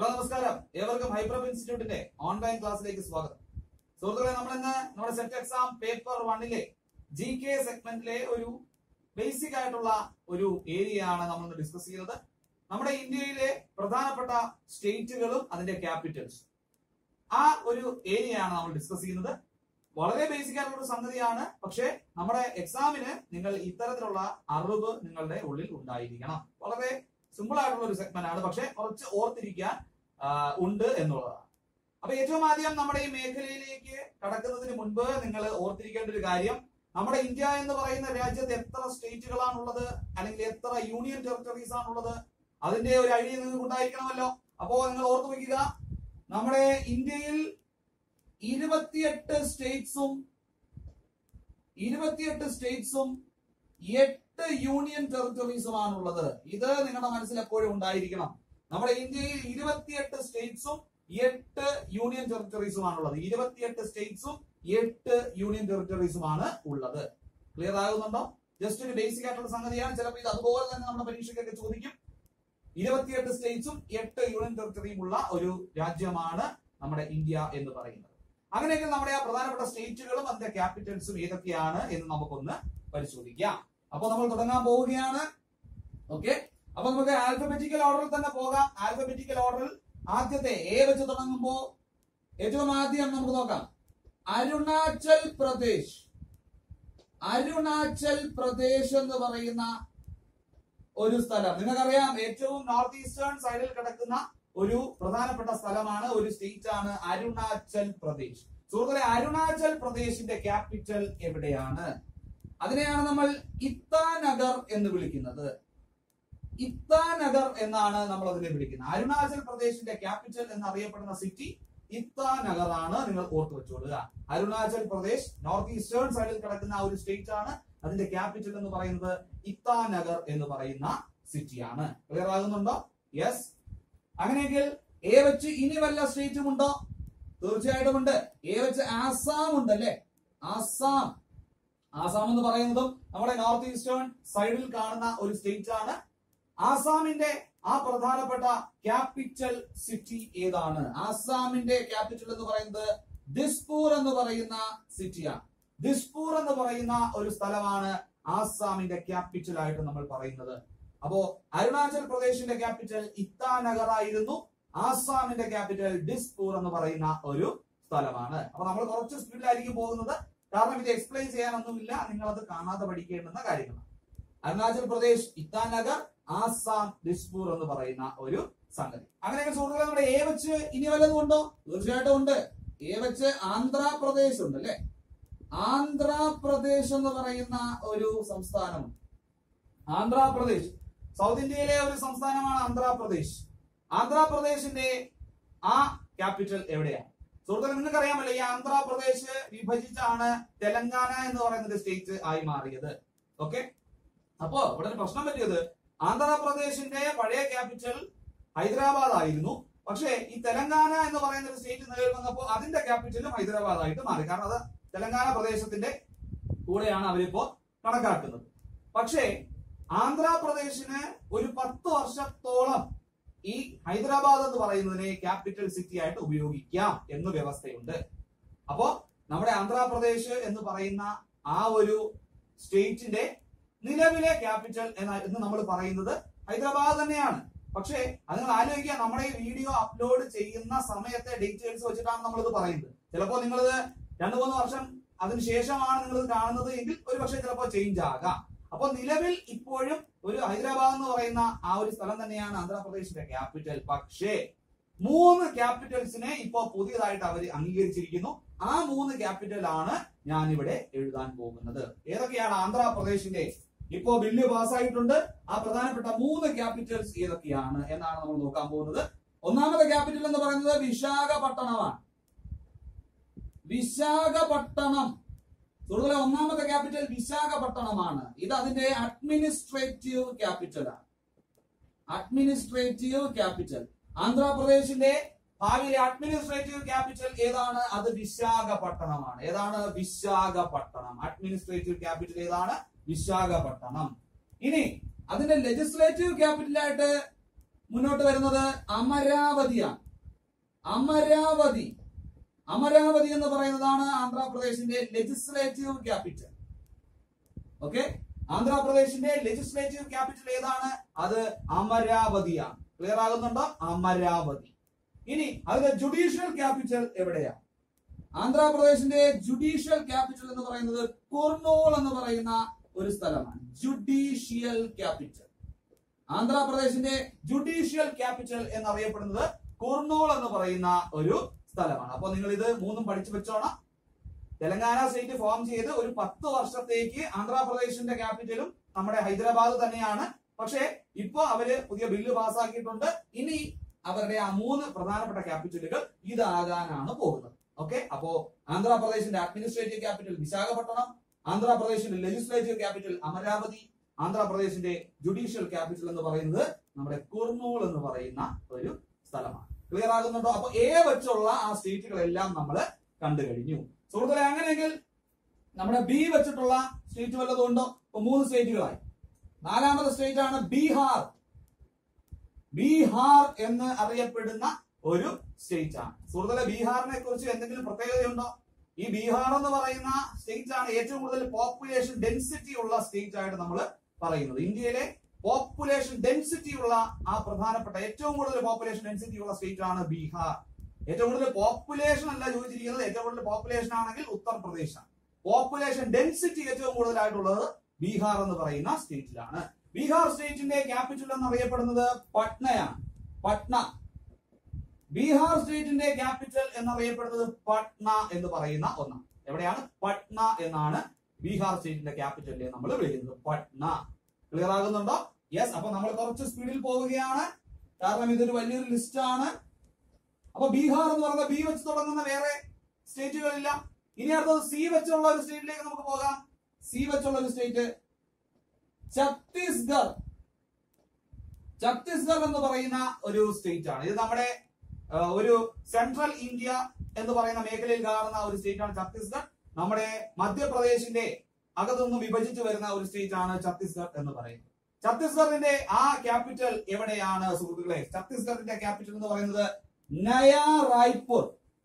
നമസ്കാരം ഏവർക്കും ഹൈപ്രബ് ഇൻസ്റ്റിറ്റ്യൂട്ടിന്റെ ഓൺലൈൻ ക്ലാസ്സിലേക്ക് സ്വാഗതം സുഹൃത്തുക്കളെ നമ്മൾ ഇന്ന് നമ്മുടെ സെറ്റ് എക്സാം പേപ്പർ വണ്ണിലെ ജി കെ സെഗ്മെന്റിലെ ഒരു ബേസിക് ആയിട്ടുള്ള ഒരു ഏരിയ ആണ് നമ്മൾ ഇന്ന് ഡിസ്കസ് ചെയ്യുന്നത് നമ്മുടെ ഇന്ത്യയിലെ പ്രധാനപ്പെട്ട സ്റ്റേറ്റുകളും അതിന്റെ ക്യാപിറ്റൽസ് ആ ഒരു ഏരിയ ആണ് നമ്മൾ ഡിസ്കസ് ചെയ്യുന്നത് വളരെ ബേസിക് ആയിട്ടുള്ള ഒരു സംഗതിയാണ് പക്ഷേ നമ്മുടെ എക്സാമിന് നിങ്ങൾ ഇത്തരത്തിലുള്ള അറിവ് നിങ്ങളുടെ ഉള്ളിൽ ഉണ്ടായിരിക്കണം വളരെ സിമ്പിൾ ആയിട്ടുള്ള ഒരു സെഗ്മെന്റ് ആണ് പക്ഷെ കുറച്ച് ഓർത്തിരിക്കാൻ ആ, ഉണ്ട് എന്നുള്ളതാണ് അപ്പൊ ഏറ്റവും ആദ്യം നമ്മുടെ ഈ മേഖലയിലേക്ക് കടക്കുന്നതിന് മുൻപ് നിങ്ങൾ ഓർത്തിരിക്കേണ്ട ഒരു കാര്യം നമ്മുടെ ഇന്ത്യ എന്ന് പറയുന്ന രാജ്യത്ത് എത്ര സ്റ്റേറ്റുകളാണുള്ളത് അല്ലെങ്കിൽ എത്ര യൂണിയൻ ടെറിട്ടറീസ് ആണുള്ളത് അതിന്റെ ഒരു ഐഡിയ നിങ്ങൾക്ക് ഉണ്ടായിരിക്കണമല്ലോ അപ്പോ നിങ്ങൾ ഓർത്തു വെക്കുക നമ്മുടെ ഇന്ത്യയിൽ ഇരുപത്തിയെട്ട് സ്റ്റേറ്റ്സും ഇരുപത്തിയെട്ട് സ്റ്റേറ്റ്സും എട്ട് യൂണിയൻ ടെറിട്ടറീസുമാണുള്ളത് ഇത് നിങ്ങളുടെ മനസ്സിൽ എപ്പോഴും ഉണ്ടായിരിക്കണം നമ്മുടെ ഇന്ത്യയിൽ ഇരുപത്തിയെട്ട് സ്റ്റേറ്റ്സും എട്ട് യൂണിയൻ ടെറിട്ടറീസുമാണുള്ളത് ഇരുപത്തിയെട്ട് സ്റ്റേറ്റ്സും എട്ട് യൂണിയൻ ടെറിട്ടറീസുമാണ് ഉള്ളത് ക്ലിയർ ആകുന്നുണ്ടോ ജസ്റ്റ് ഒരു ബേസിക് ആയിട്ടുള്ള സംഗതിയാണ് ചിലപ്പോൾ ഇത് അതുപോലെ തന്നെ നമ്മുടെ പരീക്ഷയ്ക്കൊക്കെ ചോദിക്കും ഇരുപത്തിയെട്ട് സ്റ്റേറ്റ്സും എട്ട് യൂണിയൻ ടെറിട്ടറിയും ഉള്ള ഒരു രാജ്യമാണ് നമ്മുടെ ഇന്ത്യ എന്ന് പറയുന്നത് അങ്ങനെയെങ്കിൽ നമ്മുടെ ആ പ്രധാനപ്പെട്ട സ്റ്റേറ്റുകളും അതിന്റെ ക്യാപിറ്റൽസും ഏതൊക്കെയാണ് എന്ന് നമുക്കൊന്ന് പരിശോധിക്കാം അപ്പൊ നമ്മൾ തുടങ്ങാൻ പോവുകയാണ് ഓക്കെ അപ്പൊ നമുക്ക് ആൽഫബറ്റിക്കൽ ഓർഡറിൽ തന്നെ പോകാം ആൽഫബറ്റിക്കൽ ഓർഡറിൽ ആദ്യത്തെ എ വെച്ച് തുടങ്ങുമ്പോ ഏറ്റവും ആദ്യം നമുക്ക് നോക്കാം അരുണാചൽ പ്രദേശ് അരുണാചൽ പ്രദേശ് എന്ന് പറയുന്ന ഒരു സ്ഥലം നിങ്ങൾക്കറിയാം ഏറ്റവും നോർത്ത് ഈസ്റ്റേൺ സൈഡിൽ കിടക്കുന്ന ഒരു പ്രധാനപ്പെട്ട സ്ഥലമാണ് ഒരു സ്റ്റേറ്റ് ആണ് അരുണാചൽ പ്രദേശ് സുഹൃത്തുക്കളെ അരുണാചൽ പ്രദേശിന്റെ ക്യാപിറ്റൽ എവിടെയാണ് അതിനെയാണ് നമ്മൾ ഇത്താനഗർ എന്ന് വിളിക്കുന്നത് ഇത്താനഗർ എന്നാണ് നമ്മൾ അതിനെ വിളിക്കുന്നത് അരുണാചൽ പ്രദേശിന്റെ ക്യാപിറ്റൽ എന്നറിയപ്പെടുന്ന സിറ്റി ഇത്താനഗർ ആണ് നിങ്ങൾ ഓർത്തു വെച്ചോളുക അരുണാചൽ പ്രദേശ് നോർത്ത് ഈസ്റ്റേൺ സൈഡിൽ കിടക്കുന്ന ആ ഒരു സ്റ്റേറ്റ് ആണ് അതിന്റെ ക്യാപിറ്റൽ എന്ന് പറയുന്നത് ഇത്താനഗർ എന്ന് പറയുന്ന സിറ്റിയാണ് ക്ലിയർ ആകുന്നുണ്ടോ യെസ് അങ്ങനെയെങ്കിൽ എ വെച്ച് ഇനി വല്ല സ്റ്റേറ്റും ഉണ്ടോ തീർച്ചയായിട്ടും ഉണ്ട് എ വെച്ച് ആസാം ഉണ്ട് അല്ലേ ആസാം ആസാം എന്ന് പറയുന്നതും നമ്മുടെ നോർത്ത് ഈസ്റ്റേൺ സൈഡിൽ കാണുന്ന ഒരു സ്റ്റേറ്റ് ആണ് ആസാമിന്റെ ആ പ്രധാനപ്പെട്ട ക്യാപിറ്റൽ സിറ്റി ഏതാണ് ആസാമിന്റെ ക്യാപിറ്റൽ എന്ന് പറയുന്നത് ദിസ്പൂർ എന്ന് പറയുന്ന സിറ്റിയാണ് ദിസ്പൂർ എന്ന് പറയുന്ന ഒരു സ്ഥലമാണ് ആസാമിന്റെ ക്യാപിറ്റൽ ആയിട്ട് നമ്മൾ പറയുന്നത് അപ്പോ അരുണാചൽ പ്രദേശിന്റെ ക്യാപിറ്റൽ ഇത്താനഗർ ആയിരുന്നു ആസാമിന്റെ ക്യാപിറ്റൽ ഡിസ്പൂർ എന്ന് പറയുന്ന ഒരു സ്ഥലമാണ് അപ്പൊ നമ്മൾ കുറച്ച് സ്പീഡിലായിരിക്കും പോകുന്നത് കാരണം ഇത് എക്സ്പ്ലെയിൻ ചെയ്യാനൊന്നുമില്ല നിങ്ങൾ അത് കാണാതെ പഠിക്കേണ്ടുന്ന കാര്യങ്ങളാണ് അരുണാചൽ പ്രദേശ് ഇത്താനഗർ ആസാം ദിസ്പൂർ എന്ന് പറയുന്ന ഒരു സംഗതി അങ്ങനെയൊക്കെ സുഹൃത്തുക്കളെ നമ്മുടെ എ വെച്ച് ഇനി വല്ലതും ഉണ്ടോ തീർച്ചയായിട്ടും ഉണ്ട് എ വെച്ച് ആന്ധ്രാപ്രദേശ് ഉണ്ട് അല്ലെ ആന്ധ്രാപ്രദേശ് എന്ന് പറയുന്ന ഒരു സംസ്ഥാനമുണ്ട് ആന്ധ്രാപ്രദേശ് സൗത്ത് ഇന്ത്യയിലെ ഒരു സംസ്ഥാനമാണ് ആന്ധ്രാപ്രദേശ് ആന്ധ്രാപ്രദേശിന്റെ ആ ക്യാപിറ്റൽ എവിടെയാണ് സുഹൃത്തുക്കളെ നിങ്ങൾക്ക് അറിയാമല്ലോ ഈ ആന്ധ്രാപ്രദേശ് വിഭജിച്ചാണ് തെലങ്കാന എന്ന് പറയുന്ന ഒരു സ്റ്റേറ്റ് ആയി മാറിയത് ഓക്കെ അപ്പോ ഇവിടെ ഒരു പ്രശ്നം പറ്റിയത് ആന്ധ്രാപ്രദേശിന്റെ പഴയ ക്യാപിറ്റൽ ഹൈദരാബാദ് ആയിരുന്നു പക്ഷേ ഈ തെലങ്കാന എന്ന് പറയുന്ന ഒരു സ്റ്റേറ്റ് നിലവിൽ വന്നപ്പോൾ അതിന്റെ ക്യാപിറ്റലും ഹൈദരാബാദ് ആയിട്ട് മാറി കാരണം അത് തെലങ്കാന പ്രദേശത്തിന്റെ കൂടെയാണ് അവരിപ്പോ കണക്കാക്കുന്നത് പക്ഷേ ആന്ധ്രാപ്രദേശിന് ഒരു പത്ത് വർഷത്തോളം ഈ ഹൈദരാബാദ് എന്ന് പറയുന്നതിനെ ക്യാപിറ്റൽ സിറ്റി ആയിട്ട് ഉപയോഗിക്കാം എന്ന് വ്യവസ്ഥയുണ്ട് അപ്പോ നമ്മുടെ ആന്ധ്രാപ്രദേശ് എന്ന് പറയുന്ന ആ ഒരു സ്റ്റേറ്റിന്റെ നിലവിലെ ക്യാപിറ്റൽ എന്ന എന്ന് നമ്മൾ പറയുന്നത് ഹൈദരാബാദ് തന്നെയാണ് പക്ഷേ അത് നിങ്ങൾ ആലോചിക്കുക നമ്മുടെ ഈ വീഡിയോ അപ്ലോഡ് ചെയ്യുന്ന സമയത്തെ ഡീറ്റെയിൽസ് വെച്ചിട്ടാണ് നമ്മളിത് പറയുന്നത് ചിലപ്പോൾ നിങ്ങളിത് രണ്ടു മൂന്ന് വർഷം അതിന് ശേഷമാണ് നിങ്ങൾ ഇത് കാണുന്നത് എങ്കിൽ ഒരു പക്ഷേ ചിലപ്പോൾ ചേഞ്ച് ആകാം അപ്പൊ നിലവിൽ ഇപ്പോഴും ഒരു ഹൈദരാബാദ് എന്ന് പറയുന്ന ആ ഒരു സ്ഥലം തന്നെയാണ് ആന്ധ്രാപ്രദേശിന്റെ ക്യാപിറ്റൽ പക്ഷേ മൂന്ന് ക്യാപിറ്റൽസിനെ ഇപ്പോ പുതിയതായിട്ട് അവർ അംഗീകരിച്ചിരിക്കുന്നു ആ മൂന്ന് ക്യാപിറ്റൽ ആണ് ഞാൻ ഇവിടെ എഴുതാൻ പോകുന്നത് ഏതൊക്കെയാണ് ആന്ധ്രാപ്രദേശിന്റെ ഇപ്പോ ബില്ല് പാസ്സായിട്ടുണ്ട് ആ പ്രധാനപ്പെട്ട മൂന്ന് ക്യാപിറ്റൽസ് ഏതൊക്കെയാണ് എന്നാണ് നമ്മൾ നോക്കാൻ പോകുന്നത് ഒന്നാമത്തെ ക്യാപിറ്റൽ എന്ന് പറയുന്നത് വിശാഖപട്ടണമാണ് വിശാഖപട്ടണം സുഹൃത്തുക്കളെ ഒന്നാമത്തെ ക്യാപിറ്റൽ വിശാഖപട്ടണമാണ് ഇത് അതിന്റെ അഡ്മിനിസ്ട്രേറ്റീവ് ക്യാപിറ്റലാണ് അഡ്മിനിസ്ട്രേറ്റീവ് ക്യാപിറ്റൽ ആന്ധ്രാപ്രദേശിന്റെ ഭാവിയിലെ അഡ്മിനിസ്ട്രേറ്റീവ് ക്യാപിറ്റൽ ഏതാണ് അത് വിശാഖപട്ടണമാണ് ഏതാണ് വിശാഖപട്ടണം അഡ്മിനിസ്ട്രേറ്റീവ് ക്യാപിറ്റൽ ഏതാണ് വിശാഖപട്ടണം ഇനി അതിന്റെ ലെജിസ്ലേറ്റീവ് ക്യാപിറ്റലായിട്ട് മുന്നോട്ട് വരുന്നത് അമരാവതിയാണ് അമരാവതി അമരാവതി എന്ന് പറയുന്നതാണ് ആന്ധ്രാപ്രദേശിന്റെ ലെജിസ്ലേറ്റീവ് ക്യാപിറ്റൽ ഓക്കെ ആന്ധ്രാപ്രദേശിന്റെ ലെജിസ്ലേറ്റീവ് ക്യാപിറ്റൽ ഏതാണ് അത് അമരാവതിയാണ് ക്ലിയർ ആകുന്നുണ്ടോ അമരാവതി ഇനി അതിന്റെ ജുഡീഷ്യൽ ക്യാപിറ്റൽ എവിടെയാണ് ആന്ധ്രാപ്രദേശിന്റെ ജുഡീഷ്യൽ ക്യാപിറ്റൽ എന്ന് പറയുന്നത് കുർണൂൾ എന്ന് പറയുന്ന ഒരു സ്ഥലമാണ് ജുഡീഷ്യൽ ക്യാപിറ്റൽ ആന്ധ്രാപ്രദേശിന്റെ ജുഡീഷ്യൽ ക്യാപിറ്റൽ എന്നറിയപ്പെടുന്നത് കുർണൂൾ എന്ന് പറയുന്ന ഒരു സ്ഥലമാണ് അപ്പൊ നിങ്ങൾ ഇത് മൂന്നും പഠിച്ചു വെച്ചോണം തെലങ്കാന സ്റ്റേറ്റ് ഫോം ചെയ്ത് ഒരു പത്ത് വർഷത്തേക്ക് ആന്ധ്രാപ്രദേശിന്റെ ക്യാപിറ്റലും നമ്മുടെ ഹൈദരാബാദ് തന്നെയാണ് പക്ഷേ ഇപ്പൊ അവര് പുതിയ ബില്ല് പാസ്സാക്കിയിട്ടുണ്ട് ഇനി അവരുടെ ആ മൂന്ന് പ്രധാനപ്പെട്ട ക്യാപിറ്റലുകൾ ഇതാകാനാണ് പോകുന്നത് ഓക്കെ അപ്പോ ആന്ധ്രാപ്രദേശിന്റെ അഡ്മിനിസ്ട്രേറ്റീവ് ക്യാപിറ്റൽ വിശാഖപട്ടണം ആന്ധ്രാപ്രദേശിന്റെ ലെജിസ്ലേറ്റീവ് ക്യാപിറ്റൽ അമരാവതി ആന്ധ്രാപ്രദേശിന്റെ ജുഡീഷ്യൽ ക്യാപിറ്റൽ എന്ന് പറയുന്നത് നമ്മുടെ കുർണൂൾ എന്ന് പറയുന്ന ഒരു സ്ഥലമാണ് ക്ലിയർ ആകുന്നുണ്ടോ അപ്പൊ എ വെച്ചുള്ള ആ സ്റ്റേറ്റുകളെല്ലാം നമ്മൾ കണ്ടു കഴിഞ്ഞു സുഹൃത്തുക്കളെ അങ്ങനെയെങ്കിൽ നമ്മുടെ ബി വെച്ചിട്ടുള്ള സ്റ്റേറ്റ് വല്ലതും ഉണ്ടോ ഇപ്പൊ മൂന്ന് സ്റ്റേറ്റുകളായി നാലാമത്തെ സ്റ്റേറ്റ് ആണ് ബീഹാർ ബീഹാർ എന്ന് അറിയപ്പെടുന്ന ഒരു സ്റ്റേറ്റ് ആണ് സുഹൃത്തുക്കളെ ബീഹാറിനെ കുറിച്ച് എന്തെങ്കിലും പ്രത്യേകതയുണ്ടോ ഈ ബീഹാർ എന്ന് പറയുന്ന സ്റ്റേറ്റ് ആണ് ഏറ്റവും കൂടുതൽ പോപ്പുലേഷൻ ഡെൻസിറ്റി ഉള്ള സ്റ്റേറ്റ് ആയിട്ട് നമ്മൾ പറയുന്നത് ഇന്ത്യയിലെ പോപ്പുലേഷൻ ഡെൻസിറ്റി ഉള്ള ആ പ്രധാനപ്പെട്ട ഏറ്റവും കൂടുതൽ പോപ്പുലേഷൻ ഡെൻസിറ്റി ഉള്ള സ്റ്റേറ്റ് ആണ് ബീഹാർ ഏറ്റവും കൂടുതൽ പോപ്പുലേഷൻ അല്ല ചോദിച്ചിരിക്കുന്നത് ഏറ്റവും കൂടുതൽ പോപ്പുലേഷൻ ആണെങ്കിൽ ഉത്തർപ്രദേശ് ആണ് പോപ്പുലേഷൻ ഡെൻസിറ്റി ഏറ്റവും കൂടുതലായിട്ടുള്ളത് ബീഹാർ എന്ന് പറയുന്ന സ്റ്റേറ്റിലാണ് ബീഹാർ സ്റ്റേറ്റിന്റെ ക്യാപിറ്റൽ എന്നറിയപ്പെടുന്നത് പട്നയാണ് പട്ന ബീഹാർ സ്റ്റേറ്റിന്റെ ക്യാപിറ്റൽ എന്നറിയപ്പെടുന്നത് പട്ന എന്ന് പറയുന്ന ഒന്നാണ് എവിടെയാണ് പട്ന എന്നാണ് ബീഹാർ സ്റ്റേറ്റിന്റെ ക്യാപിറ്റലിനെ നമ്മൾ വിളിക്കുന്നത് പട്ന ക്ലിയർ ആകുന്നുണ്ടോ യെസ് അപ്പൊ നമ്മൾ കുറച്ച് സ്പീഡിൽ പോവുകയാണ് കാരണം ഇതൊരു വലിയൊരു ലിസ്റ്റ് ആണ് അപ്പൊ ബീഹാർ എന്ന് പറയുന്ന ബി വെച്ച് തുടങ്ങുന്ന വേറെ സ്റ്റേറ്റുകളില്ല ഇനി അടുത്തത് സി വെച്ചുള്ള ഒരു സ്റ്റേറ്റിലേക്ക് നമുക്ക് പോകാം സി വെച്ചുള്ള ഒരു സ്റ്റേറ്റ് ഛത്തീസ്ഗഡ് ഛത്തീസ്ഗഡ് എന്ന് പറയുന്ന ഒരു സ്റ്റേറ്റ് ആണ് ഇത് നമ്മുടെ ആ, ഒരു സെൻട്രൽ ഇന്ത്യ എന്ന് പറയുന്ന മേഖലയിൽ കാണുന്ന ഒരു സ്റ്റേറ്റ് ആണ് ഛത്തീസ്ഗഡ് നമ്മുടെ മധ്യപ്രദേശിന്റെ അകത്തുനിന്ന് വിഭജിച്ചു വരുന്ന ഒരു സ്റ്റേറ്റ് ആണ് ഛത്തീസ്ഗഡ് എന്ന് പറയുന്നത് ഛത്തീസ്ഗഡിന്റെ ആ ക്യാപിറ്റൽ എവിടെയാണ് സുഹൃത്തുക്കളെ ഛത്തീസ്ഗഡിന്റെ ക്യാപിറ്റൽ എന്ന് പറയുന്നത് നയാ റായ്പൂർ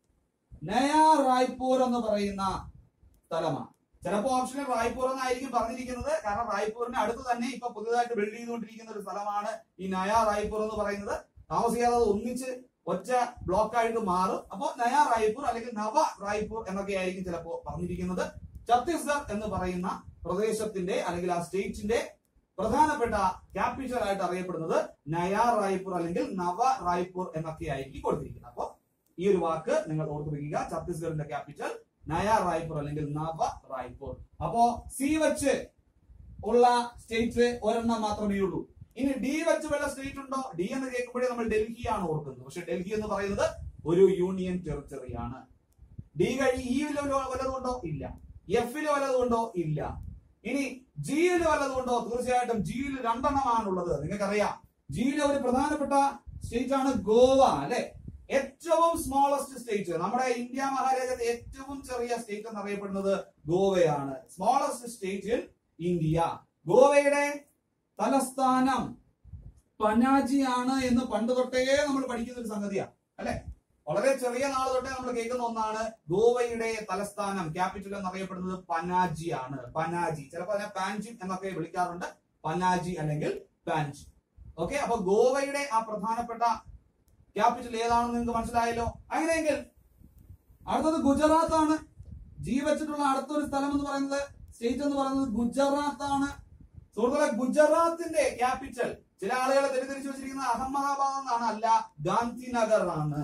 നയാ റായ്പൂർ എന്ന് പറയുന്ന സ്ഥലമാണ് ചിലപ്പോ ഓപ്ഷനിൽ റായ്പൂർ എന്നായിരിക്കും പറഞ്ഞിരിക്കുന്നത് കാരണം റായ്പൂരിന് അടുത്ത് തന്നെ ഇപ്പൊ പുതിയതായിട്ട് ബിൽഡ് ചെയ്തുകൊണ്ടിരിക്കുന്ന ഒരു സ്ഥലമാണ് ഈ നയാ റായ്പൂർ എന്ന് പറയുന്നത് താമസിയാതെ അത് ഒന്നിച്ച് ഒറ്റ ബ്ലോക്ക് ആയിട്ട് മാറും അപ്പോൾ നയാ റായ്പൂർ അല്ലെങ്കിൽ നവ റായ്പൂർ എന്നൊക്കെ ആയിരിക്കും ചിലപ്പോ പറഞ്ഞിരിക്കുന്നത് ഛത്തീസ്ഗഡ് എന്ന് പറയുന്ന പ്രദേശത്തിന്റെ അല്ലെങ്കിൽ ആ സ്റ്റേറ്റിന്റെ പ്രധാനപ്പെട്ട ക്യാപിറ്റൽ ആയിട്ട് അറിയപ്പെടുന്നത് നയാ റായ്പൂർ അല്ലെങ്കിൽ നവ റായ്പൂർ എന്നൊക്കെ ആയിരിക്കും കൊടുത്തിരിക്കുന്നത് അപ്പൊ ഈ ഒരു വാക്ക് നിങ്ങൾ ഓർത്തു വെക്കുക ഛത്തീസ്ഗഡിന്റെ ക്യാപിറ്റൽ നയാ റായ്പൂർ അല്ലെങ്കിൽ നവ റായ്പൂർ അപ്പോ സി വെച്ച് ഉള്ള സ്റ്റേറ്റ് ഒരെണ്ണം മാത്രമേ ഉള്ളൂ ഇനി ഡി വെച്ച് വല്ല സ്റ്റേറ്റ് ഉണ്ടോ ഡി എന്ന് കേൾക്കുമ്പോഴേ നമ്മൾ ഡൽഹിയാണ് ഓർക്കുന്നത് പക്ഷെ ഡൽഹി എന്ന് പറയുന്നത് ഒരു യൂണിയൻ ടെറിട്ടറി ആണ് ഡി കഴിഞ്ഞ് ഇയിൽ വല്ലതും ഉണ്ടോ ഇല്ല എഫിൽ വല്ലതും ഉണ്ടോ ഇല്ല ഇനി ജിയിൽ വല്ലതും ഉണ്ടോ തീർച്ചയായിട്ടും ജിയിൽ രണ്ടെണ്ണമാണുള്ളത് നിങ്ങൾക്കറിയാം ജിയിലെ ഒരു പ്രധാനപ്പെട്ട സ്റ്റേറ്റ് ആണ് ഗോവ അല്ലെ ഏറ്റവും സ്മോളസ്റ്റ് സ്റ്റേറ്റ് നമ്മുടെ ഇന്ത്യ മഹാരാജ്യത്തെ ഏറ്റവും ചെറിയ സ്റ്റേറ്റ് എന്നറിയപ്പെടുന്നത് ഗോവയാണ് സ്മോളസ്റ്റ് സ്റ്റേറ്റ് ഇൻ ഇന്ത്യ ഗോവയുടെ തലസ്ഥാനം പനാജി ആണ് എന്ന് പണ്ട് തൊട്ടേ നമ്മൾ പഠിക്കുന്ന ഒരു സംഗതിയാണ് അല്ലെ വളരെ ചെറിയ നാൾ തൊട്ടേ നമ്മൾ കേൾക്കുന്ന ഒന്നാണ് ഗോവയുടെ തലസ്ഥാനം ക്യാപിറ്റൽ എന്നറിയപ്പെടുന്നത് പനാജി ആണ് പനാജി ചിലപ്പോൾ അതിനെ പാൻജി എന്നൊക്കെ വിളിക്കാറുണ്ട് പനാജി അല്ലെങ്കിൽ പാൻജി ഓക്കെ അപ്പൊ ഗോവയുടെ ആ പ്രധാനപ്പെട്ട ക്യാപിറ്റൽ ഏതാണെന്ന് നിങ്ങൾക്ക് മനസ്സിലായല്ലോ അങ്ങനെയെങ്കിൽ അടുത്തത് ഗുജറാത്ത് ആണ് ജി വെച്ചിട്ടുള്ള അടുത്തൊരു സ്ഥലം എന്ന് പറയുന്നത് സ്റ്റേറ്റ് എന്ന് പറയുന്നത് ഗുജറാത്ത് ആണ് സുഹൃത്തുക്കളെ ഗുജറാത്തിന്റെ ക്യാപിറ്റൽ ചില ആളുകളെ തെറ്റിദ്ധരിച്ചു വെച്ചിരിക്കുന്നത് അഹമ്മദാബാദ് എന്നാണ് അല്ല ഗാന്ധിനഗർ ആണ്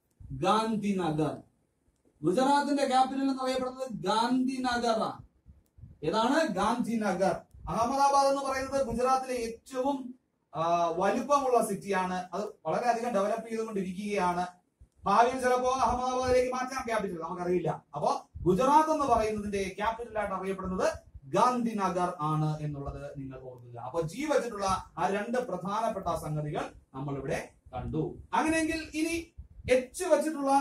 ഗാന്ധിനഗർ ഗുജറാത്തിന്റെ ക്യാപിറ്റൽ എന്ന് പറയപ്പെടുന്നത് ഗാന്ധിനഗർ ആണ് ഏതാണ് ഗാന്ധിനഗർ അഹമ്മദാബാദ് എന്ന് പറയുന്നത് ഗുജറാത്തിലെ ഏറ്റവും ആ, വലുപ്പമുള്ള സിറ്റിയാണ് അത് വളരെയധികം ഡെവലപ്പ് ചെയ്തുകൊണ്ടിരിക്കുകയാണ് ഭാവിയിൽ ചിലപ്പോ അഹമ്മദാബാദിലേക്ക് മാറ്റാം ക്യാപിറ്റൽ നമുക്കറിയില്ല അപ്പോ ഗുജറാത്ത് എന്ന് പറയുന്നതിന്റെ ക്യാപിറ്റൽ ആയിട്ട് അറിയപ്പെടുന്നത് ഗാന്ധിനഗർ ആണ് എന്നുള്ളത് നിങ്ങൾ ഓർക്കുക അപ്പൊ ജി വെച്ചിട്ടുള്ള ആ രണ്ട് പ്രധാനപ്പെട്ട സംഗതികൾ നമ്മൾ ഇവിടെ കണ്ടു അങ്ങനെയെങ്കിൽ ഇനി എച്ച് വെച്ചിട്ടുള്ള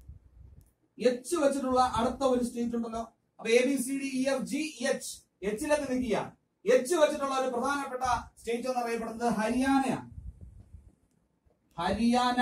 എച്ച് വെച്ചിട്ടുള്ള അടുത്ത ഒരു സ്റ്റേറ്റ് ഉണ്ടല്ലോ അപ്പൊ A B C D E F G H എച്ചിലേക്ക് നിൽക്കുകയാണ് എച്ച് വെച്ചിട്ടുള്ള ഒരു പ്രധാനപ്പെട്ട സ്റ്റേറ്റ് എന്നറിയപ്പെടുന്നത് ഹരിയാനയാണ് ഹരിയാന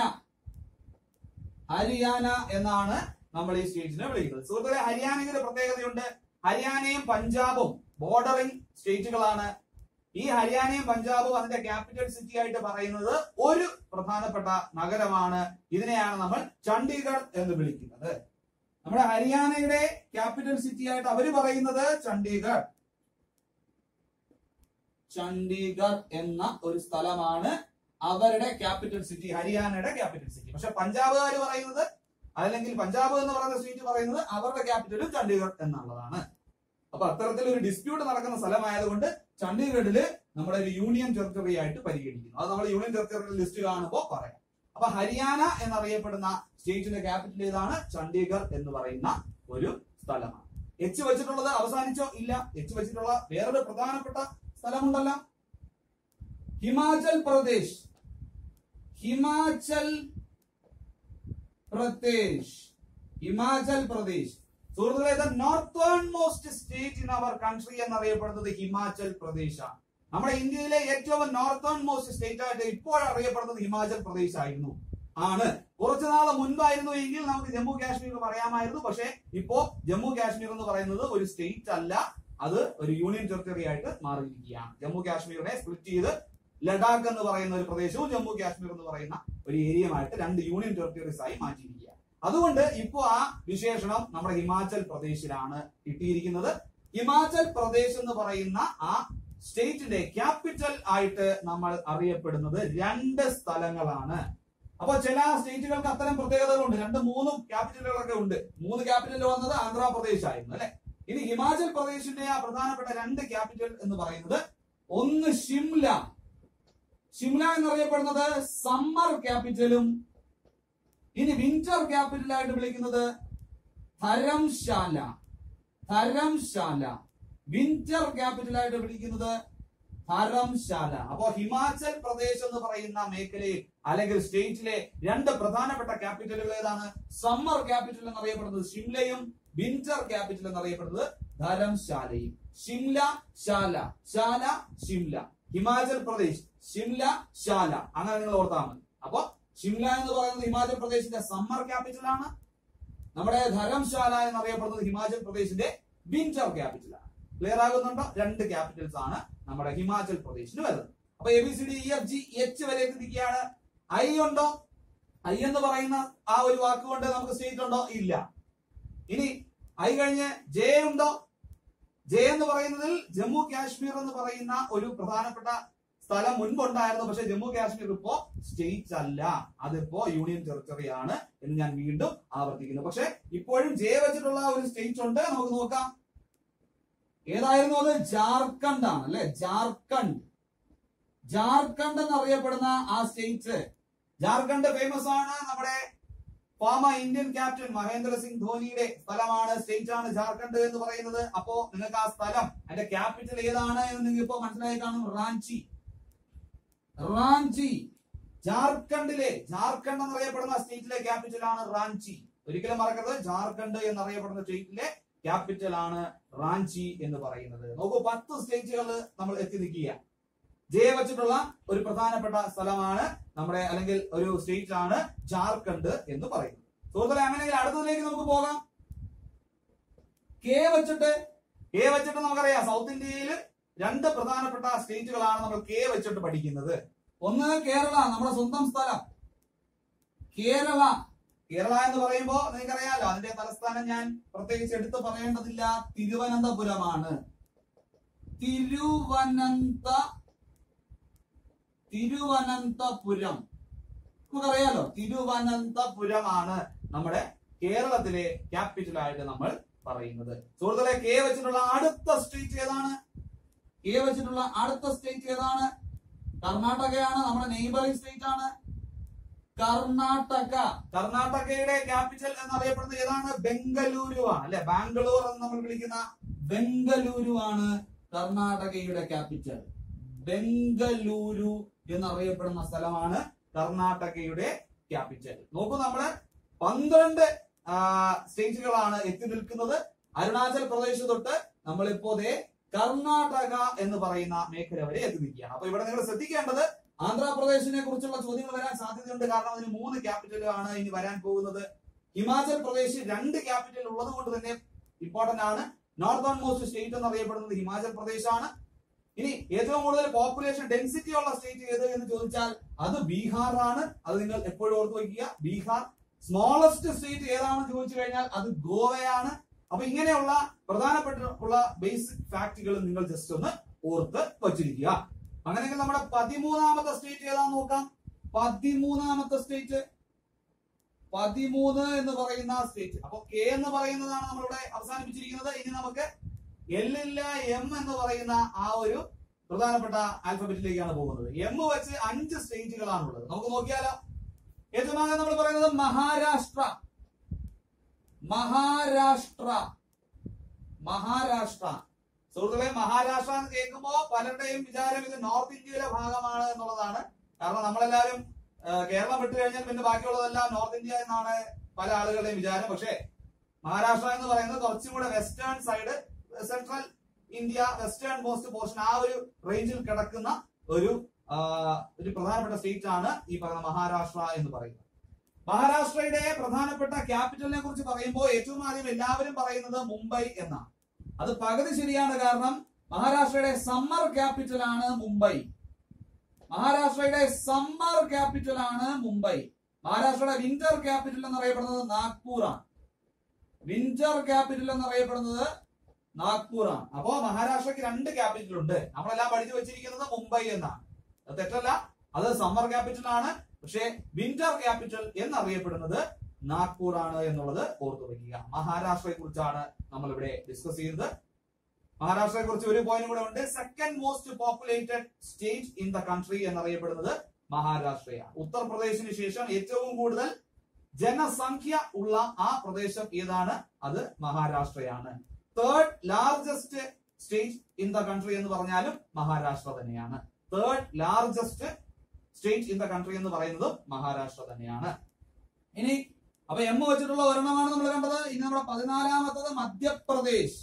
ഹരിയാന എന്നാണ് നമ്മൾ ഈ സ്റ്റേറ്റിനെ വിളിക്കുന്നത് സുഹൃത്തുക്കളെ ഹരിയാനയ്ക്ക് ഒരു പ്രത്യേകതയുണ്ട് ഹരിയാനയും പഞ്ചാബും ബോർഡറിംഗ് സ്റ്റേറ്റുകളാണ് ഈ ഹരിയാനയും പഞ്ചാബും അതിന്റെ ക്യാപിറ്റൽ സിറ്റി ആയിട്ട് പറയുന്നത് ഒരു പ്രധാനപ്പെട്ട നഗരമാണ് ഇതിനെയാണ് നമ്മൾ ചണ്ഡീഗഡ് എന്ന് വിളിക്കുന്നത് നമ്മുടെ ഹരിയാനയുടെ ക്യാപിറ്റൽ സിറ്റി ആയിട്ട് അവര് പറയുന്നത് ചണ്ഡീഗഡ് ചണ്ഡീഗഡ് എന്ന ഒരു സ്ഥലമാണ് അവരുടെ ക്യാപിറ്റൽ സിറ്റി ഹരിയാനയുടെ ക്യാപിറ്റൽ സിറ്റി പക്ഷെ പഞ്ചാബുകാർ പറയുന്നത് അല്ലെങ്കിൽ പഞ്ചാബ് എന്ന് പറയുന്ന സ്റ്റേറ്റ് പറയുന്നത് അവരുടെ ക്യാപിറ്റലും ചണ്ഡീഗഡ് എന്നുള്ളതാണ് അപ്പൊ അത്തരത്തിലൊരു ഡിസ്പ്യൂട്ട് നടക്കുന്ന സ്ഥലമായതുകൊണ്ട് ചണ്ഡീഗഡില് നമ്മുടെ ഒരു യൂണിയൻ ടെറിട്ടറി ആയിട്ട് പരിഗണിക്കുന്നു അത് നമ്മൾ യൂണിയൻ ടെറിട്ടറി ലിസ്റ്റ് കാണുമ്പോൾ പറയാം അപ്പൊ ഹരിയാന എന്നറിയപ്പെടുന്ന സ്റ്റേറ്റിന്റെ ക്യാപിറ്റൽ ഏതാണ് ചണ്ഡീഗഡ് എന്ന് പറയുന്ന ഒരു സ്ഥലമാണ് എച്ച് വെച്ചിട്ടുള്ളത് അവസാനിച്ചോ ഇല്ല എച്ച് വെച്ചിട്ടുള്ള വേറൊരു പ്രധാനപ്പെട്ട സ്ഥലമുണ്ടല്ലോ ഹിമാചൽ പ്രദേശ് ഹിമാചൽ പ്രദേശ് ഹിമാചൽ പ്രദേശ് സുഹൃത്തുക്കളെ northern most state in our country എന്നറിയപ്പെടുന്നത് ഹിമാചൽ പ്രദേശാണ് നമ്മുടെ ഇന്ത്യയിലെ ഏറ്റവും നോർത്തേൺ മോസ്റ്റ് സ്റ്റേറ്റ് ആയിട്ട് ഇപ്പോൾ അറിയപ്പെടുന്നത് ഹിമാചൽ പ്രദേശ് ആയിരുന്നു ആണ് കുറച്ചു നാൾ മുൻപായിരുന്നു എങ്കിൽ നമുക്ക് ജമ്മു കാശ്മീർ പറയാമായിരുന്നു പക്ഷേ ഇപ്പോ ജമ്മു കാശ്മീർ എന്ന് പറയുന്നത് ഒരു സ്റ്റേറ്റ് അല്ല അത് ഒരു യൂണിയൻ ടെറിട്ടറി ആയിട്ട് മാറിയിരിക്കുകയാണ് ജമ്മു കാശ്മീരിനെ സ്പ്ലിറ്റ് ചെയ്ത് ലഡാക്ക് എന്ന് പറയുന്ന ഒരു പ്രദേശവും ജമ്മു കാശ്മീർ എന്ന് പറയുന്ന ഒരു ഏരിയയുമായിട്ട് രണ്ട് യൂണിയൻ ടെറിട്ടറീസ് ആയി മാറ്റിയിരിക്കുക അതുകൊണ്ട് ഇപ്പോ ആ വിശേഷണം നമ്മുടെ ഹിമാചൽ പ്രദേശിലാണ് കിട്ടിയിരിക്കുന്നത് ഹിമാചൽ പ്രദേശ് എന്ന് പറയുന്ന ആ സ്റ്റേറ്റിന്റെ ക്യാപിറ്റൽ ആയിട്ട് നമ്മൾ അറിയപ്പെടുന്നത് രണ്ട് സ്ഥലങ്ങളാണ് അപ്പൊ ചില സ്റ്റേറ്റുകൾക്ക് അത്തരം പ്രത്യേകതകളുണ്ട് രണ്ട് മൂന്നും ക്യാപിറ്റലുകളൊക്കെ ഉണ്ട് മൂന്ന് ക്യാപിറ്റൽ വന്നത് ആന്ധ്രാപ്രദേശ് ആയിരുന്നു അല്ലെ ഇനി ഹിമാചൽ പ്രദേശിന്റെ ആ പ്രധാനപ്പെട്ട രണ്ട് ക്യാപിറ്റൽ എന്ന് പറയുന്നത് ഒന്ന് ഷിംല ഷിംല എന്നറിയപ്പെടുന്നത് സമ്മർ ക്യാപിറ്റലും ഇനി വിന്റർ ക്യാപിറ്റൽ ആയിട്ട് വിളിക്കുന്നത് ധരംശാല ധരംശാല വിന്റർ ക്യാപിറ്റൽ ആയിട്ട് വിളിക്കുന്നത് ധരംശാല അപ്പോ ഹിമാചൽ പ്രദേശ് എന്ന് പറയുന്ന മേഖലയിൽ അല്ലെങ്കിൽ സ്റ്റേറ്റിലെ രണ്ട് പ്രധാനപ്പെട്ട ക്യാപിറ്റലുകൾ ഏതാണ് സമ്മർ ക്യാപിറ്റൽ എന്നറിയപ്പെടുന്നത് ഷിംലയും വിന്റർ ക്യാപിറ്റൽ എന്നറിയപ്പെടുന്നത് ധരംശാലയും ഷിംല ശാല ശാല ഷിംല ഹിമാചൽ പ്രദേശ് ഷിംല ശാല അങ്ങനെ നിങ്ങൾ ഓർത്താൽ മതി അപ്പോ ഷിംല എന്ന് പറയുന്നത് ഹിമാചൽ പ്രദേശിന്റെ സമ്മർ ക്യാപിറ്റൽ ആണ് നമ്മുടെ ധരംശാല എന്നറിയപ്പെടുന്നത് ഹിമാചൽ പ്രദേശിന്റെ വിന്റർ ക്യാപിറ്റൽ ആണ് ക്ലിയർ ആകുന്നുണ്ടോ രണ്ട് ക്യാപിറ്റൽസ് ആണ് നമ്മുടെ ഹിമാചൽ പ്രദേശിന് വരുന്നത് അപ്പൊ A B C D E F G H വരെ എത്തിയിരിക്കുകയാണ് ഐ ഉണ്ടോ ഐ എന്ന് പറയുന്ന ആ ഒരു വാക്കുകൊണ്ട് നമുക്ക് സ്റ്റേറ്റ് ഉണ്ടോ ഇല്ല ഇനി ഐ കഴിഞ്ഞ് ജെ ഉണ്ടോ ജെ എന്ന് പറയുന്നതിൽ ജമ്മു കാശ്മീർ എന്ന് പറയുന്ന ഒരു പ്രധാനപ്പെട്ട സ്ഥലം മുൻപുണ്ടായിരുന്നു പക്ഷെ ജമ്മു കാശ്മീർ ഇപ്പോ സ്റ്റേറ്റ് അല്ല അതിപ്പോ യൂണിയൻ ടെറിട്ടറി ആണ് എന്ന് ഞാൻ വീണ്ടും ആവർത്തിക്കുന്നു പക്ഷെ ഇപ്പോഴും ജെ വെച്ചിട്ടുള്ള ഒരു സ്റ്റേറ്റ് ഉണ്ട് നമുക്ക് നോക്കാം ഏതായിരുന്നു അത് ജാർഖണ്ഡ് ആണ് അല്ലെ ജാർഖണ്ഡ് ജാർഖണ്ഡ് എന്നറിയപ്പെടുന്ന ആ സ്റ്റേറ്റ് ജാർഖണ്ഡ് ഫേമസ് ആണ് നമ്മുടെ former Indian captain Mahendra Singh ധോനിയുടെ സ്ഥലമാണ് സ്റ്റേറ്റ് ആണ് ജാർഖണ്ഡ് എന്ന് പറയുന്നത് അപ്പോ നിങ്ങൾക്ക് ആ സ്ഥലം അതിന്റെ ക്യാപിറ്റൽ ഏതാണ് എന്ന് നിങ്ങൾക്ക് ഇപ്പോ മനസ്സിലായി കാണും റാഞ്ചി റാഞ്ചി ജാർഖണ്ഡിലെ ജാർഖണ്ഡ് എന്നറിയപ്പെടുന്ന സ്റ്റേറ്റിലെ ക്യാപിറ്റൽ ആണ് റാഞ്ചി ഒരിക്കലും മറക്കരുത് ജാർഖണ്ഡ് എന്നറിയപ്പെടുന്ന സ്റ്റേറ്റിലെ ക്യാപിറ്റൽ ആണ് റാഞ്ചി എന്ന് പറയുന്നത് നോക്കൂ പത്ത് സ്റ്റേറ്റുകൾ നമ്മൾ എത്തി നിൽക്കുക ജെ വെച്ചിട്ടുള്ള ഒരു പ്രധാനപ്പെട്ട സ്ഥലമാണ് നമ്മുടെ അല്ലെങ്കിൽ ഒരു സ്റ്റേറ്റ് ആണ് ജാർഖണ്ഡ് എന്ന് പറയുന്നത് സുഹൃത്തുക്കളെ അങ്ങനെയെങ്കിൽ അടുത്തതിലേക്ക് നമുക്ക് പോകാം കെ വെച്ചിട്ട് കെ വെച്ചിട്ട് നമുക്കറിയാം സൗത്ത് ഇന്ത്യയിൽ രണ്ട് പ്രധാനപ്പെട്ട സ്റ്റേറ്റുകളാണ് നമ്മൾ കെ വെച്ചിട്ട് പഠിക്കുന്നത് ഒന്ന് കേരള നമ്മുടെ സ്വന്തം സ്ഥലം കേരള കേരള എന്ന് പറയുമ്പോ നിങ്ങൾക്കറിയാലോ അതിന്റെ തലസ്ഥാനം ഞാൻ പ്രത്യേകിച്ച് എടുത്തു പറയേണ്ടതില്ല തിരുവനന്തപുരമാണ് തിരുവനന്ത തിരുവനന്തപുരം നമുക്കറിയാലോ തിരുവനന്തപുരമാണ് നമ്മുടെ കേരളത്തിലെ ക്യാപിറ്റൽ ആയിട്ട് നമ്മൾ പറയുന്നത് സുഹൃത്തുക്കളെ കെ വെച്ചിട്ടുള്ള അടുത്ത സ്റ്റേറ്റ് ഏതാണ് കെ വെച്ചിട്ടുള്ള അടുത്ത സ്റ്റേറ്റ് ഏതാണ് കർണാടകയാണ് നമ്മുടെ നെയ്ബറിംഗ് സ്റ്റേറ്റ് ആണ് കർണാടക കർണാടകയുടെ ക്യാപിറ്റൽ എന്നറിയപ്പെടുന്നത് ഏതാണ് ബംഗളൂരു ആണ് അല്ലെ ബാംഗ്ലൂർ എന്ന് നമ്മൾ വിളിക്കുന്ന ബംഗളൂരു ആണ് കർണാടകയുടെ ക്യാപിറ്റൽ ബംഗളൂരു എന്നറിയപ്പെടുന്ന സ്ഥലമാണ് കർണാടകയുടെ ക്യാപിറ്റൽ നോക്കൂ നമ്മള് പന്ത്രണ്ട് ആ, സ്റ്റേറ്റുകളാണ് എത്തി നിൽക്കുന്നത് അരുണാചൽ പ്രദേശ് തൊട്ട് നമ്മളിപ്പോ ദേ കർണാടക എന്ന് പറയുന്ന മേഖല വരെ എത്തി നിൽക്കുകയാണ് അപ്പൊ ഇവിടെ നിങ്ങൾ ശ്രദ്ധിക്കേണ്ടത് ആന്ധ്രാപ്രദേശിനെ കുറിച്ചുള്ള ചോദ്യങ്ങൾ വരാൻ സാധ്യതയുണ്ട് കാരണം അതിന് മൂന്ന് ക്യാപിറ്റലാണ് ഇനി വരാൻ പോകുന്നത് ഹിമാചൽ പ്രദേശ് രണ്ട് ക്യാപിറ്റൽ ഉള്ളത് കൊണ്ട് തന്നെ ഇമ്പോർട്ടന്റ് ആണ് നോർത്തേൺ മോസ്റ്റ് സ്റ്റേറ്റ് എന്നറിയപ്പെടുന്നത് ഹിമാചൽ പ്രദേശ് ആണ് ഇനി ഏറ്റവും കൂടുതൽ പോപ്പുലേഷൻ ഡെൻസിറ്റി ഉള്ള സ്റ്റേറ്റ് ഏത് എന്ന് ചോദിച്ചാൽ അത് ബീഹാർ ആണ് അത് നിങ്ങൾ എപ്പോഴും ഓർത്ത് വയ്ക്കുക ബീഹാർ സ്മോളസ്റ്റ് സ്റ്റേറ്റ് ഏതാണെന്ന് ചോദിച്ചു കഴിഞ്ഞാൽ അത് ഗോവയാണ് അപ്പൊ ഇങ്ങനെയുള്ള പ്രധാനപ്പെട്ട ഉള്ള ബേസിക് ഫാക്ടുകൾ നിങ്ങൾ ജസ്റ്റ് ഒന്ന് ഓർത്ത് വച്ചിരിക്കുക അങ്ങനെയെങ്കിൽ നമ്മുടെ പതിമൂന്നാമത്തെ സ്റ്റേറ്റ് ഏതാന്ന് നോക്കാം പതിമൂന്നാമത്തെ സ്റ്റേറ്റ് പതിമൂന്ന് എന്ന് പറയുന്ന സ്റ്റേറ്റ് അപ്പൊ കെ എന്ന് പറയുന്നതാണ് നമ്മളിവിടെ അവസാനിപ്പിച്ചിരിക്കുന്നത് ഇനി നമുക്ക് എൽ ഇല്ല എം എന്ന് പറയുന്ന ആ ഒരു പ്രധാനപ്പെട്ട ആൽഫബറ്റിലേക്കാണ് പോകുന്നത് എം വെച്ച് അഞ്ച് സ്റ്റേറ്റുകളാണുള്ളത് നമുക്ക് നോക്കിയാലോ ഏറ്റവും ആദ്യം നമ്മൾ പറയുന്നത് മഹാരാഷ്ട്ര മഹാരാഷ്ട്ര മഹാരാഷ്ട്ര സുഹൃത്തുക്കളെ മഹാരാഷ്ട്ര എന്ന് കേൾക്കുമ്പോ പലരുടെയും വിചാരം ഇത് നോർത്ത് ഇന്ത്യയിലെ ഭാഗമാണ് എന്നുള്ളതാണ് കാരണം നമ്മളെല്ലാവരും ആ, കേരളം വിട്ടു കഴിഞ്ഞാൽ പിന്നെ ബാക്കിയുള്ളതെല്ലാം നോർത്ത് ഇന്ത്യ എന്നാണ് പല ആളുകളുടെയും വിചാരം പക്ഷേ മഹാരാഷ്ട്ര എന്ന് പറയുന്നത് കുറച്ചും കൂടെ western side central India western most portion ആ ഒരു റേഞ്ചിൽ കിടക്കുന്ന ഒരു ആ, ഒരു പ്രധാനപ്പെട്ട സ്റ്റേറ്റ് ആണ് ഈ പറയുന്ന മഹാരാഷ്ട്ര എന്ന് പറയുന്നത് മഹാരാഷ്ട്രയുടെ പ്രധാനപ്പെട്ട ക്യാപിറ്റലിനെ കുറിച്ച് പറയുമ്പോൾ ഏറ്റവും ആദ്യം എല്ലാവരും പറയുന്നത് മുംബൈ എന്നാണ് അത് പകുതി ശരിയാണ് കാരണം മഹാരാഷ്ട്രയുടെ സമ്മർ ക്യാപിറ്റൽ ആണ് മുംബൈ മഹാരാഷ്ട്രയുടെ സമ്മർ ക്യാപിറ്റൽ ആണ് മുംബൈ മഹാരാഷ്ട്രയുടെ വിന്റർ ക്യാപിറ്റൽ എന്നറിയപ്പെടുന്നത് നാഗ്പൂർ ആണ് വിന്റർ ക്യാപിറ്റൽ എന്നറിയപ്പെടുന്നത് നാഗ്പൂർ ആണ് അപ്പോ മഹാരാഷ്ട്രക്ക് രണ്ട് ക്യാപിറ്റൽ ഉണ്ട് നമ്മളെല്ലാം പഠിച്ചു വെച്ചിരിക്കുന്നത് മുംബൈ എന്നാണ് അത് തെറ്റല്ല അത് സമ്മർ ക്യാപിറ്റൽ ആണ് പക്ഷേ വിന്റർ ക്യാപിറ്റൽ എന്നറിയപ്പെടുന്നത് നാഗ്പൂർ ആണ് എന്നുള്ളത് ഓർത്തു വയ്ക്കുക മഹാരാഷ്ട്രയെ കുറിച്ചാണ് നമ്മൾ ഇവിടെ ഡിസ്കസ് ചെയ്തത് മഹാരാഷ്ട്രയെ കുറിച്ച് ഒരു പോയിന്റ് കൂടെ ഉണ്ട് second most populated state in the country എന്നറിയപ്പെടുന്നത് മഹാരാഷ്ട്രയാണ് ഉത്തർപ്രദേശിന് ശേഷം ഏറ്റവും കൂടുതൽ ജനസംഖ്യ ഉള്ള ആ പ്രദേശം ഏതാണ് അത് മഹാരാഷ്ട്രയാണ് third largest state in the country എന്ന് പറഞ്ഞാലും മഹാരാഷ്ട്ര തന്നെയാണ് third largest state in the country എന്ന് പറയുന്നതും മഹാരാഷ്ട്ര തന്നെയാണ് ഇനി അപ്പൊ എം വെച്ചിട്ടുള്ള ഒരെണ്ണമാണ് നമ്മൾ കണ്ടത് ഇനി നമ്മുടെ പതിനാലാമത്തത് മധ്യപ്രദേശ്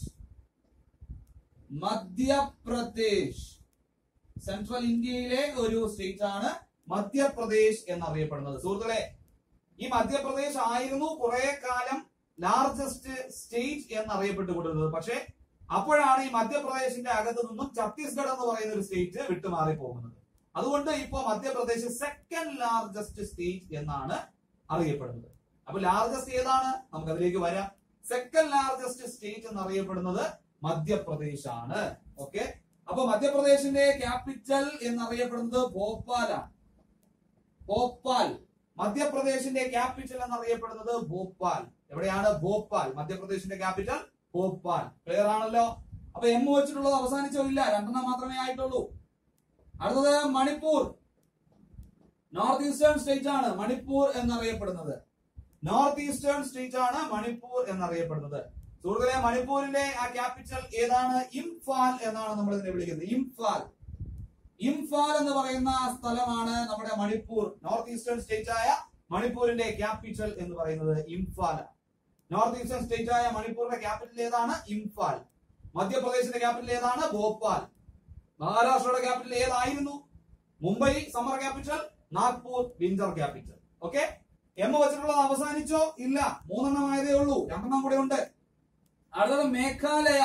മധ്യപ്രദേശ് സെൻട്രൽ ഇന്ത്യയിലെ ഒരു സ്റ്റേറ്റ് ആണ് മധ്യപ്രദേശ് എന്നറിയപ്പെടുന്നത് സുഹൃത്തുക്കളെ ഈ മധ്യപ്രദേശ് ആയിരുന്നു കുറെ കാലം ലാർജസ്റ്റ് സ്റ്റേറ്റ് എന്നറിയപ്പെട്ടുകൊണ്ടിരുന്നത് പക്ഷേ അപ്പോഴാണ് ഈ മധ്യപ്രദേശിന്റെ അകത്ത് നിന്നും ഛത്തീസ്ഗഡ് എന്ന് പറയുന്ന ഒരു സ്റ്റേറ്റ് വിട്ടുമാറി പോകുന്നത് അതുകൊണ്ട് ഇപ്പോ മധ്യപ്രദേശ് സെക്കൻഡ് ലാർജസ്റ്റ് സ്റ്റേറ്റ് എന്നാണ് അറിയപ്പെടുന്നത് അപ്പൊ ലാർജസ്റ്റ് ഏതാണ് നമുക്ക് അതിലേക്ക് വരാം സെക്കൻഡ് ലാർജസ്റ്റ് സ്റ്റേറ്റ് എന്നറിയപ്പെടുന്നത് മധ്യപ്രദേശ് ആണ് ഓക്കെ അപ്പൊ മധ്യപ്രദേശിന്റെ ക്യാപിറ്റൽ എന്നറിയപ്പെടുന്നത് ഭോപ്പാലാണ് ഭോപ്പാൽ മധ്യപ്രദേശിന്റെ ക്യാപിറ്റൽ എന്നറിയപ്പെടുന്നത് ഭോപ്പാൽ എവിടെയാണ് ഭോപ്പാൽ മധ്യപ്രദേശിന്റെ ക്യാപിറ്റൽ ഭോപ്പാൽ ക്ലിയർ ആണല്ലോ അപ്പൊ എം വെച്ചിട്ടുള്ളത് അവസാനിച്ചോ ഇല്ല രണ്ടെണ്ണം മാത്രമേ ആയിട്ടുള്ളൂ അടുത്തത് മണിപ്പൂർ നോർത്ത് ഈസ്റ്റേൺ സ്റ്റേറ്റ് ആണ് മണിപ്പൂർ എന്നറിയപ്പെടുന്നത് നോർത്ത് ഈസ്റ്റേൺ സ്റ്റേറ്റ് ആണ് മണിപ്പൂർ എന്നറിയപ്പെടുന്നത് സുഹൃത്തുക്കളെ മണിപ്പൂരിലെ ആ ക്യാപിറ്റൽ ഏതാണ് ഇംഫാൽ എന്നാണ് നമ്മൾ ഇതിനെ വിളിക്കുന്നത് ഇംഫാൽ ഇംഫാൽ എന്ന് പറയുന്ന ആ സ്ഥലമാണ് നമ്മുടെ മണിപ്പൂർ നോർത്ത് ഈസ്റ്റേൺ സ്റ്റേറ്റ് ആയ മണിപ്പൂരിന്റെ ക്യാപിറ്റൽ എന്ന് പറയുന്നത് ഇംഫാൽ നോർത്ത് ഈസ്റ്റേൺ സ്റ്റേറ്റ് ആയ മണിപ്പൂരിന്റെ ക്യാപിറ്റൽ ഏതാണ് ഇംഫാൽ മധ്യപ്രദേശിന്റെ ക്യാപിറ്റൽ ഏതാണ് ഭോപ്പാൽ മഹാരാഷ്ട്രയുടെ ക്യാപിറ്റൽ ഏതായിരുന്നു Mumbai summer capital Nagpur winter capital okay M വെച്ചിട്ടുള്ളത് അവസാനിച്ചോ ഇല്ല മൂന്നെണ്ണം ആയതേ ഉള്ളൂ രണ്ടെണ്ണം കൂടെ ഉണ്ട് അടുത്തത് മേഘാലയ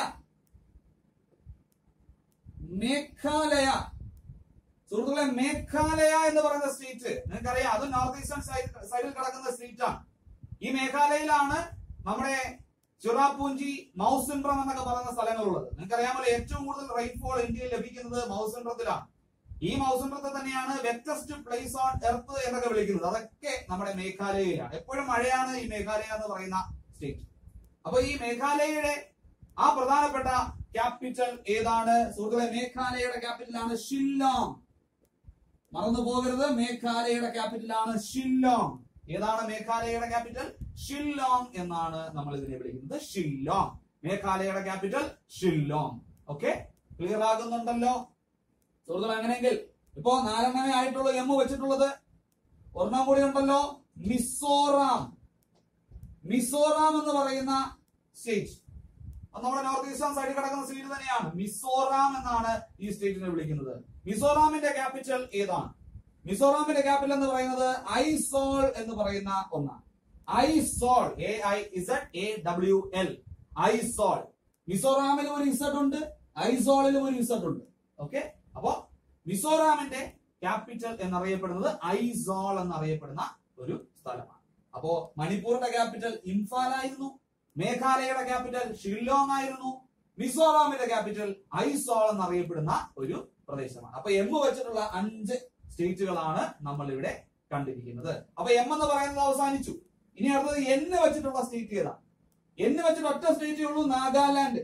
മേഘാലയ സുഹൃത്തുക്കളെ മേഘാലയ എന്ന് പറയുന്ന സ്റ്റേറ്റ് നിങ്ങൾക്കറിയാം അത് നോർത്ത് ഈസ്റ്റേൺ സൈഡിൽ കിടക്കുന്ന സ്റ്റേറ്റ് ആണ് ഈ മേഘാലയയിലാണ് നമ്മുടെ ചിറാപൂഞ്ചി മൗസിൻഡ്രം എന്നൊക്കെ പറയുന്ന സ്ഥലങ്ങളുള്ളത് നിങ്ങൾക്കറിയാമല്ലോ ഏറ്റവും കൂടുതൽ റെയിൻഫോൾ ഇന്ത്യയിൽ ലഭിക്കുന്നത് മൗസിൻഡ്രത്തിലാണ് ഈ മൗസിൻഡ്രത്തെ തന്നെയാണ് വെറ്റസ്റ്റ് പ്ലേസ് ഓൺ എർത്ത് എന്നൊക്കെ വിളിക്കുന്നത് അതൊക്കെ നമ്മുടെ മേഘാലയയിലാണ് എപ്പോഴും മഴയാണ് ഈ മേഘാലയ എന്ന് പറയുന്ന സ്റ്റേറ്റ് അപ്പൊ ഈ മേഘാലയയുടെ ആ പ്രധാനപ്പെട്ട ക്യാപിറ്റൽ ഏതാണ് സുഹൃത്തുക്കളെ മേഘാലയയുടെ ക്യാപിറ്റൽ ആണ് ഷില്ലോങ് മറന്നു പോകരുത് മേഘാലയയുടെ ക്യാപിറ്റൽ ആണ് ഷില്ലോങ് ഏതാണ് മേഘാലയയുടെ ക്യാപിറ്റൽ ഷില്ലോങ് എന്നാണ് നമ്മൾ ഇതിനെ വിളിക്കുന്നത് ഷില്ലോങ് മേഘാലയയുടെ ക്യാപിറ്റൽ ഷില്ലോങ് ഓക്കെ ക്ലിയർ ആകുന്നുണ്ടല്ലോ സുഹൃത്തുക്കൾ അങ്ങനെയെങ്കിൽ ഇപ്പോ നാലെണ്ണമേ ആയിട്ടുള്ളൂ എം വെച്ചിട്ടുള്ളത് ഒരെണ്ണം കൂടി ഉണ്ടല്ലോ മിസോറാം മിസോറാം എന്ന് പറയുന്ന സ്റ്റേറ്റ് അത് നമ്മുടെ നോർത്ത് ഈസ്റ്റേൺ സൈഡിൽ കിടക്കുന്ന സ്റ്റേറ്റ് തന്നെയാണ് മിസോറാം എന്നാണ് ഈ സ്റ്റേറ്റിനെ വിളിക്കുന്നത് മിസോറാമിന്റെ ക്യാപിറ്റൽ ഏതാണ് മിസോറാമിന്റെ ക്യാപിറ്റൽ എന്ന് പറയുന്നത് ഐസോൾ എന്ന് പറയുന്ന ഒന്നാണ് Aizawl A I Z A W L Aizawl മിസോറാമിലും ഒരു ഇസഡ് ഉണ്ട് ഐസോളിലും ഒരു ഇസഡ് ഉണ്ട് ഓക്കെ അപ്പോ മിസോറാമിന്റെ ക്യാപിറ്റൽ എന്നറിയപ്പെടുന്നത് ഐസോൾ എന്നറിയപ്പെടുന്ന ഒരു സ്ഥലമാണ് അപ്പോ മണിപ്പൂരിന്റെ ക്യാപിറ്റൽ ഇംഫാൽ ആയിരുന്നു മേഘാലയയുടെ ക്യാപിറ്റൽ ഷില്ലോങ് ആയിരുന്നു മിസോറാമിന്റെ ക്യാപിറ്റൽ ഐസോൾ എന്നറിയപ്പെടുന്ന ഒരു പ്രദേശമാണ് അപ്പൊ എം വെച്ചിട്ടുള്ള അഞ്ച് സ്റ്റേറ്റുകളാണ് നമ്മൾ ഇവിടെ കണ്ടിരിക്കുന്നത് അപ്പൊ എം എന്ന് പറയുന്നത് അവസാനിച്ചു ഇനി അടുത്തത് എൻ വെച്ചിട്ടുള്ള സ്റ്റേറ്റ് ഏതാ എന്ന് വെച്ചിട്ട് ഒറ്റ സ്റ്റേറ്റേ ഉള്ളൂ നാഗാലാൻഡ്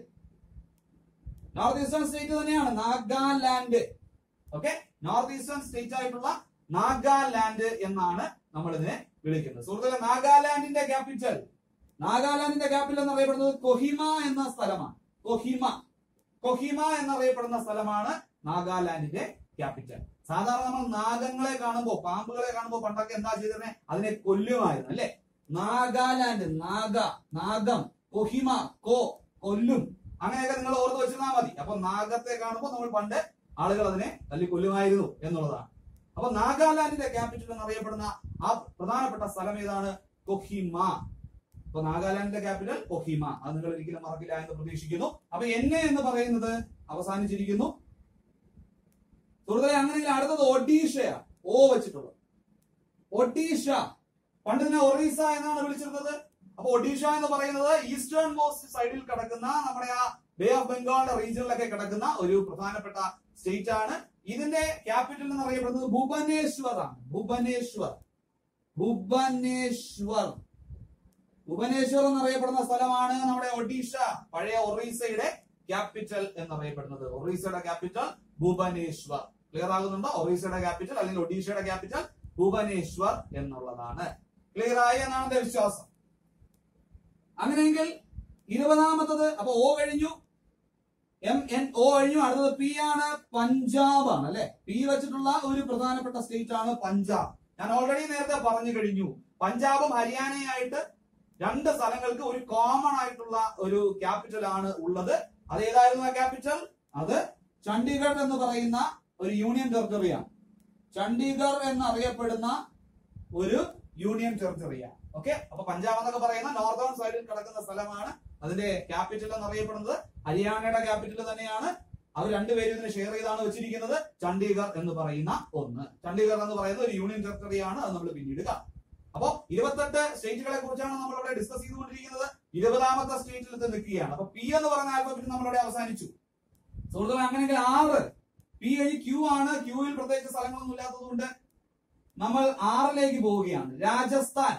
നോർത്ത് ഈസ്റ്റേൺ സ്റ്റേറ്റ് തന്നെയാണ് Nagaland okay north eastern state ആയിട്ടുള്ള നാഗാലാൻഡ് എന്നാണ് നമ്മൾ ഇതിനെ വിളിക്കുന്നത് സുഹൃത്തുക്കളെ നാഗാലാൻഡിന്റെ ക്യാപിറ്റൽ നാഗാലാൻഡിന്റെ ക്യാപിറ്റൽ എന്നറിയപ്പെടുന്നത് കൊഹിമ എന്ന സ്ഥലമാണ് കൊഹിമ കൊഹിമ എന്നറിയപ്പെടുന്ന സ്ഥലമാണ് നാഗാലാൻഡിന്റെ ക്യാപിറ്റൽ സാധാരണ നമ്മൾ നാഗങ്ങളെ കാണുമ്പോ പാമ്പുകളെ കാണുമ്പോ പണ്ടൊക്കെ എന്താ ചെയ്തിരുന്നത് അതിനെ കൊല്ലുമായിരുന്നു അല്ലെ നാഗാലാൻഡ് നാഗ നാഗം കൊഹിമ കോ കൊല്ലും അങ്ങനെയൊക്കെ നിങ്ങൾ ഓർത്ത് വെച്ചിരുന്നാൽ മതി അപ്പൊ നാഗത്തെ കാണുമ്പോൾ നമ്മൾ പണ്ട് ആളുകൾ അതിനെ തല്ലി കൊല്ലുമായിരുന്നു എന്നുള്ളതാണ് അപ്പൊ നാഗാലാൻഡിന്റെ ക്യാപിറ്റൽ എന്നറിയപ്പെടുന്ന ആ പ്രധാനപ്പെട്ട സ്ഥലം ഏതാണ് കൊഹിമ അപ്പൊ നാഗാലാൻഡിന്റെ ക്യാപിറ്റൽ കൊഹിമ അത് നിങ്ങൾ ഒരിക്കലും മറക്കില്ല എന്ന് പ്രതീക്ഷിക്കുന്നു അപ്പൊ എന്നെ എന്ന് പറയുന്നത് അവസാനിച്ചിരിക്കുന്നു സുഹൃത്തുക്കളെ അങ്ങനെയെങ്കിൽ അടുത്തത് ഒഡീഷയാണ് ഓ വെച്ചിട്ടുള്ളത് ഒഡീഷ പണ്ട് ഇതിനെ ഒറീസ എന്നാണ് വിളിച്ചിരുന്നത് അപ്പൊ ഒഡീഷ എന്ന് പറയുന്നത് ഈസ്റ്റേൺ മോസ്റ്റ് സൈഡിൽ കിടക്കുന്ന നമ്മുടെ ആ ബേ ഓഫ് ബംഗാളിന്റെ റീജിയനിലൊക്കെ കിടക്കുന്ന ഒരു പ്രധാനപ്പെട്ട സ്റ്റേറ്റ് ആണ് ഇതിന്റെ ക്യാപിറ്റൽ എന്ന് അറിയപ്പെടുന്നത് ഭുവനേശ്വർ ആണ് ഭുവനേശ്വർ ഭുവനേശ്വർ ഭുവനേശ്വർ എന്നറിയപ്പെടുന്ന സ്ഥലമാണ് നമ്മുടെ ഒഡീഷ പഴയ ഒറീസയുടെ ക്യാപിറ്റൽ എന്നറിയപ്പെടുന്നത് ഒറീസയുടെ ക്യാപിറ്റൽ ഭുവനേശ്വർ ക്ലിയർ ആകുന്നുണ്ടോ ഒറീസയുടെ ക്യാപിറ്റൽ അല്ലെങ്കിൽ ഒഡീഷയുടെ ക്യാപിറ്റൽ ഭുവനേശ്വർ എന്നുള്ളതാണ് ക്ലിയർ ആയി എന്നാണ് എന്റെ വിശ്വാസം അങ്ങനെയെങ്കിൽ ഇരുപതാമത്തത് അപ്പൊ ഓ കഴിഞ്ഞു എം എൻ ഒ കഴിഞ്ഞു അടുത്തത് പി ആണ് പഞ്ചാബ് ആണ് അല്ലെ പി വെച്ചിട്ടുള്ള ഒരു പ്രധാനപ്പെട്ട സ്റ്റേറ്റ് ആണ് പഞ്ചാബ് ഞാൻ ഓൾറെഡി നേരത്തെ പറഞ്ഞു കഴിഞ്ഞു പഞ്ചാബും ഹരിയാനയായിട്ട് രണ്ട് സ്ഥലങ്ങൾക്ക് ഒരു കോമൺ ആയിട്ടുള്ള ഒരു ക്യാപിറ്റൽ ആണ് ഉള്ളത് അത് ഏതായിരുന്നു ആ ക്യാപിറ്റൽ അത് ചണ്ഡീഗഡ് എന്ന് പറയുന്ന ഒരു യൂണിയൻ ടെറിട്ടറിയാണ് ചണ്ഡീഗഡ് എന്നറിയപ്പെടുന്ന ഒരു യൂണിയൻ ടെറിട്ടറിയാണ് ഓക്കെ അപ്പൊ പഞ്ചാബ് എന്നൊക്കെ പറയുന്ന നോർത്തേൺ സൈഡിൽ കിടക്കുന്ന സ്ഥലമാണ് അതിന്റെ ക്യാപിറ്റൽ എന്നറിയപ്പെടുന്നത് ഹരിയാനയുടെ ക്യാപിറ്റൽ തന്നെയാണ് അവർ രണ്ടുപേരും ഇതിനെ ഷെയർ ചെയ്താണ് വെച്ചിരിക്കുന്നത് ചണ്ഡീഗഡ് എന്ന് പറയുന്ന ഒന്ന് ചണ്ഡീഗഡ് എന്ന് പറയുന്ന ഒരു യൂണിയൻ ടെറിട്ടറിയാണ് അത് നമ്മൾ പിന്നീട് കാണാം അപ്പോ ഇരുപത്തെട്ട് സ്റ്റേറ്റുകളെ കുറിച്ചാണ് നമ്മൾ ഇവിടെ ഡിസ്കസ് ചെയ്തുകൊണ്ടിരിക്കുന്നത് ഇരുപതാമത്തെ സ്റ്റേറ്റിൽ എത്തി നിൽക്കുകയാണ് അപ്പൊ പി എന്ന് പറയുന്ന ആൽഫബറ്റ് നമ്മളിവിടെ അവസാനിച്ചു സുഹൃത്തുക്കളെ അങ്ങനെയെങ്കിൽ ആറ് പി കഴിഞ്ഞ് ക്യൂ ആണ് ക്യൂവിൽ പ്രത്യേകിച്ച് സ്ഥലങ്ങളൊന്നും ഇല്ലാത്തതുകൊണ്ട് നമ്മൾ ആറിലേക്ക് പോവുകയാണ് രാജസ്ഥാൻ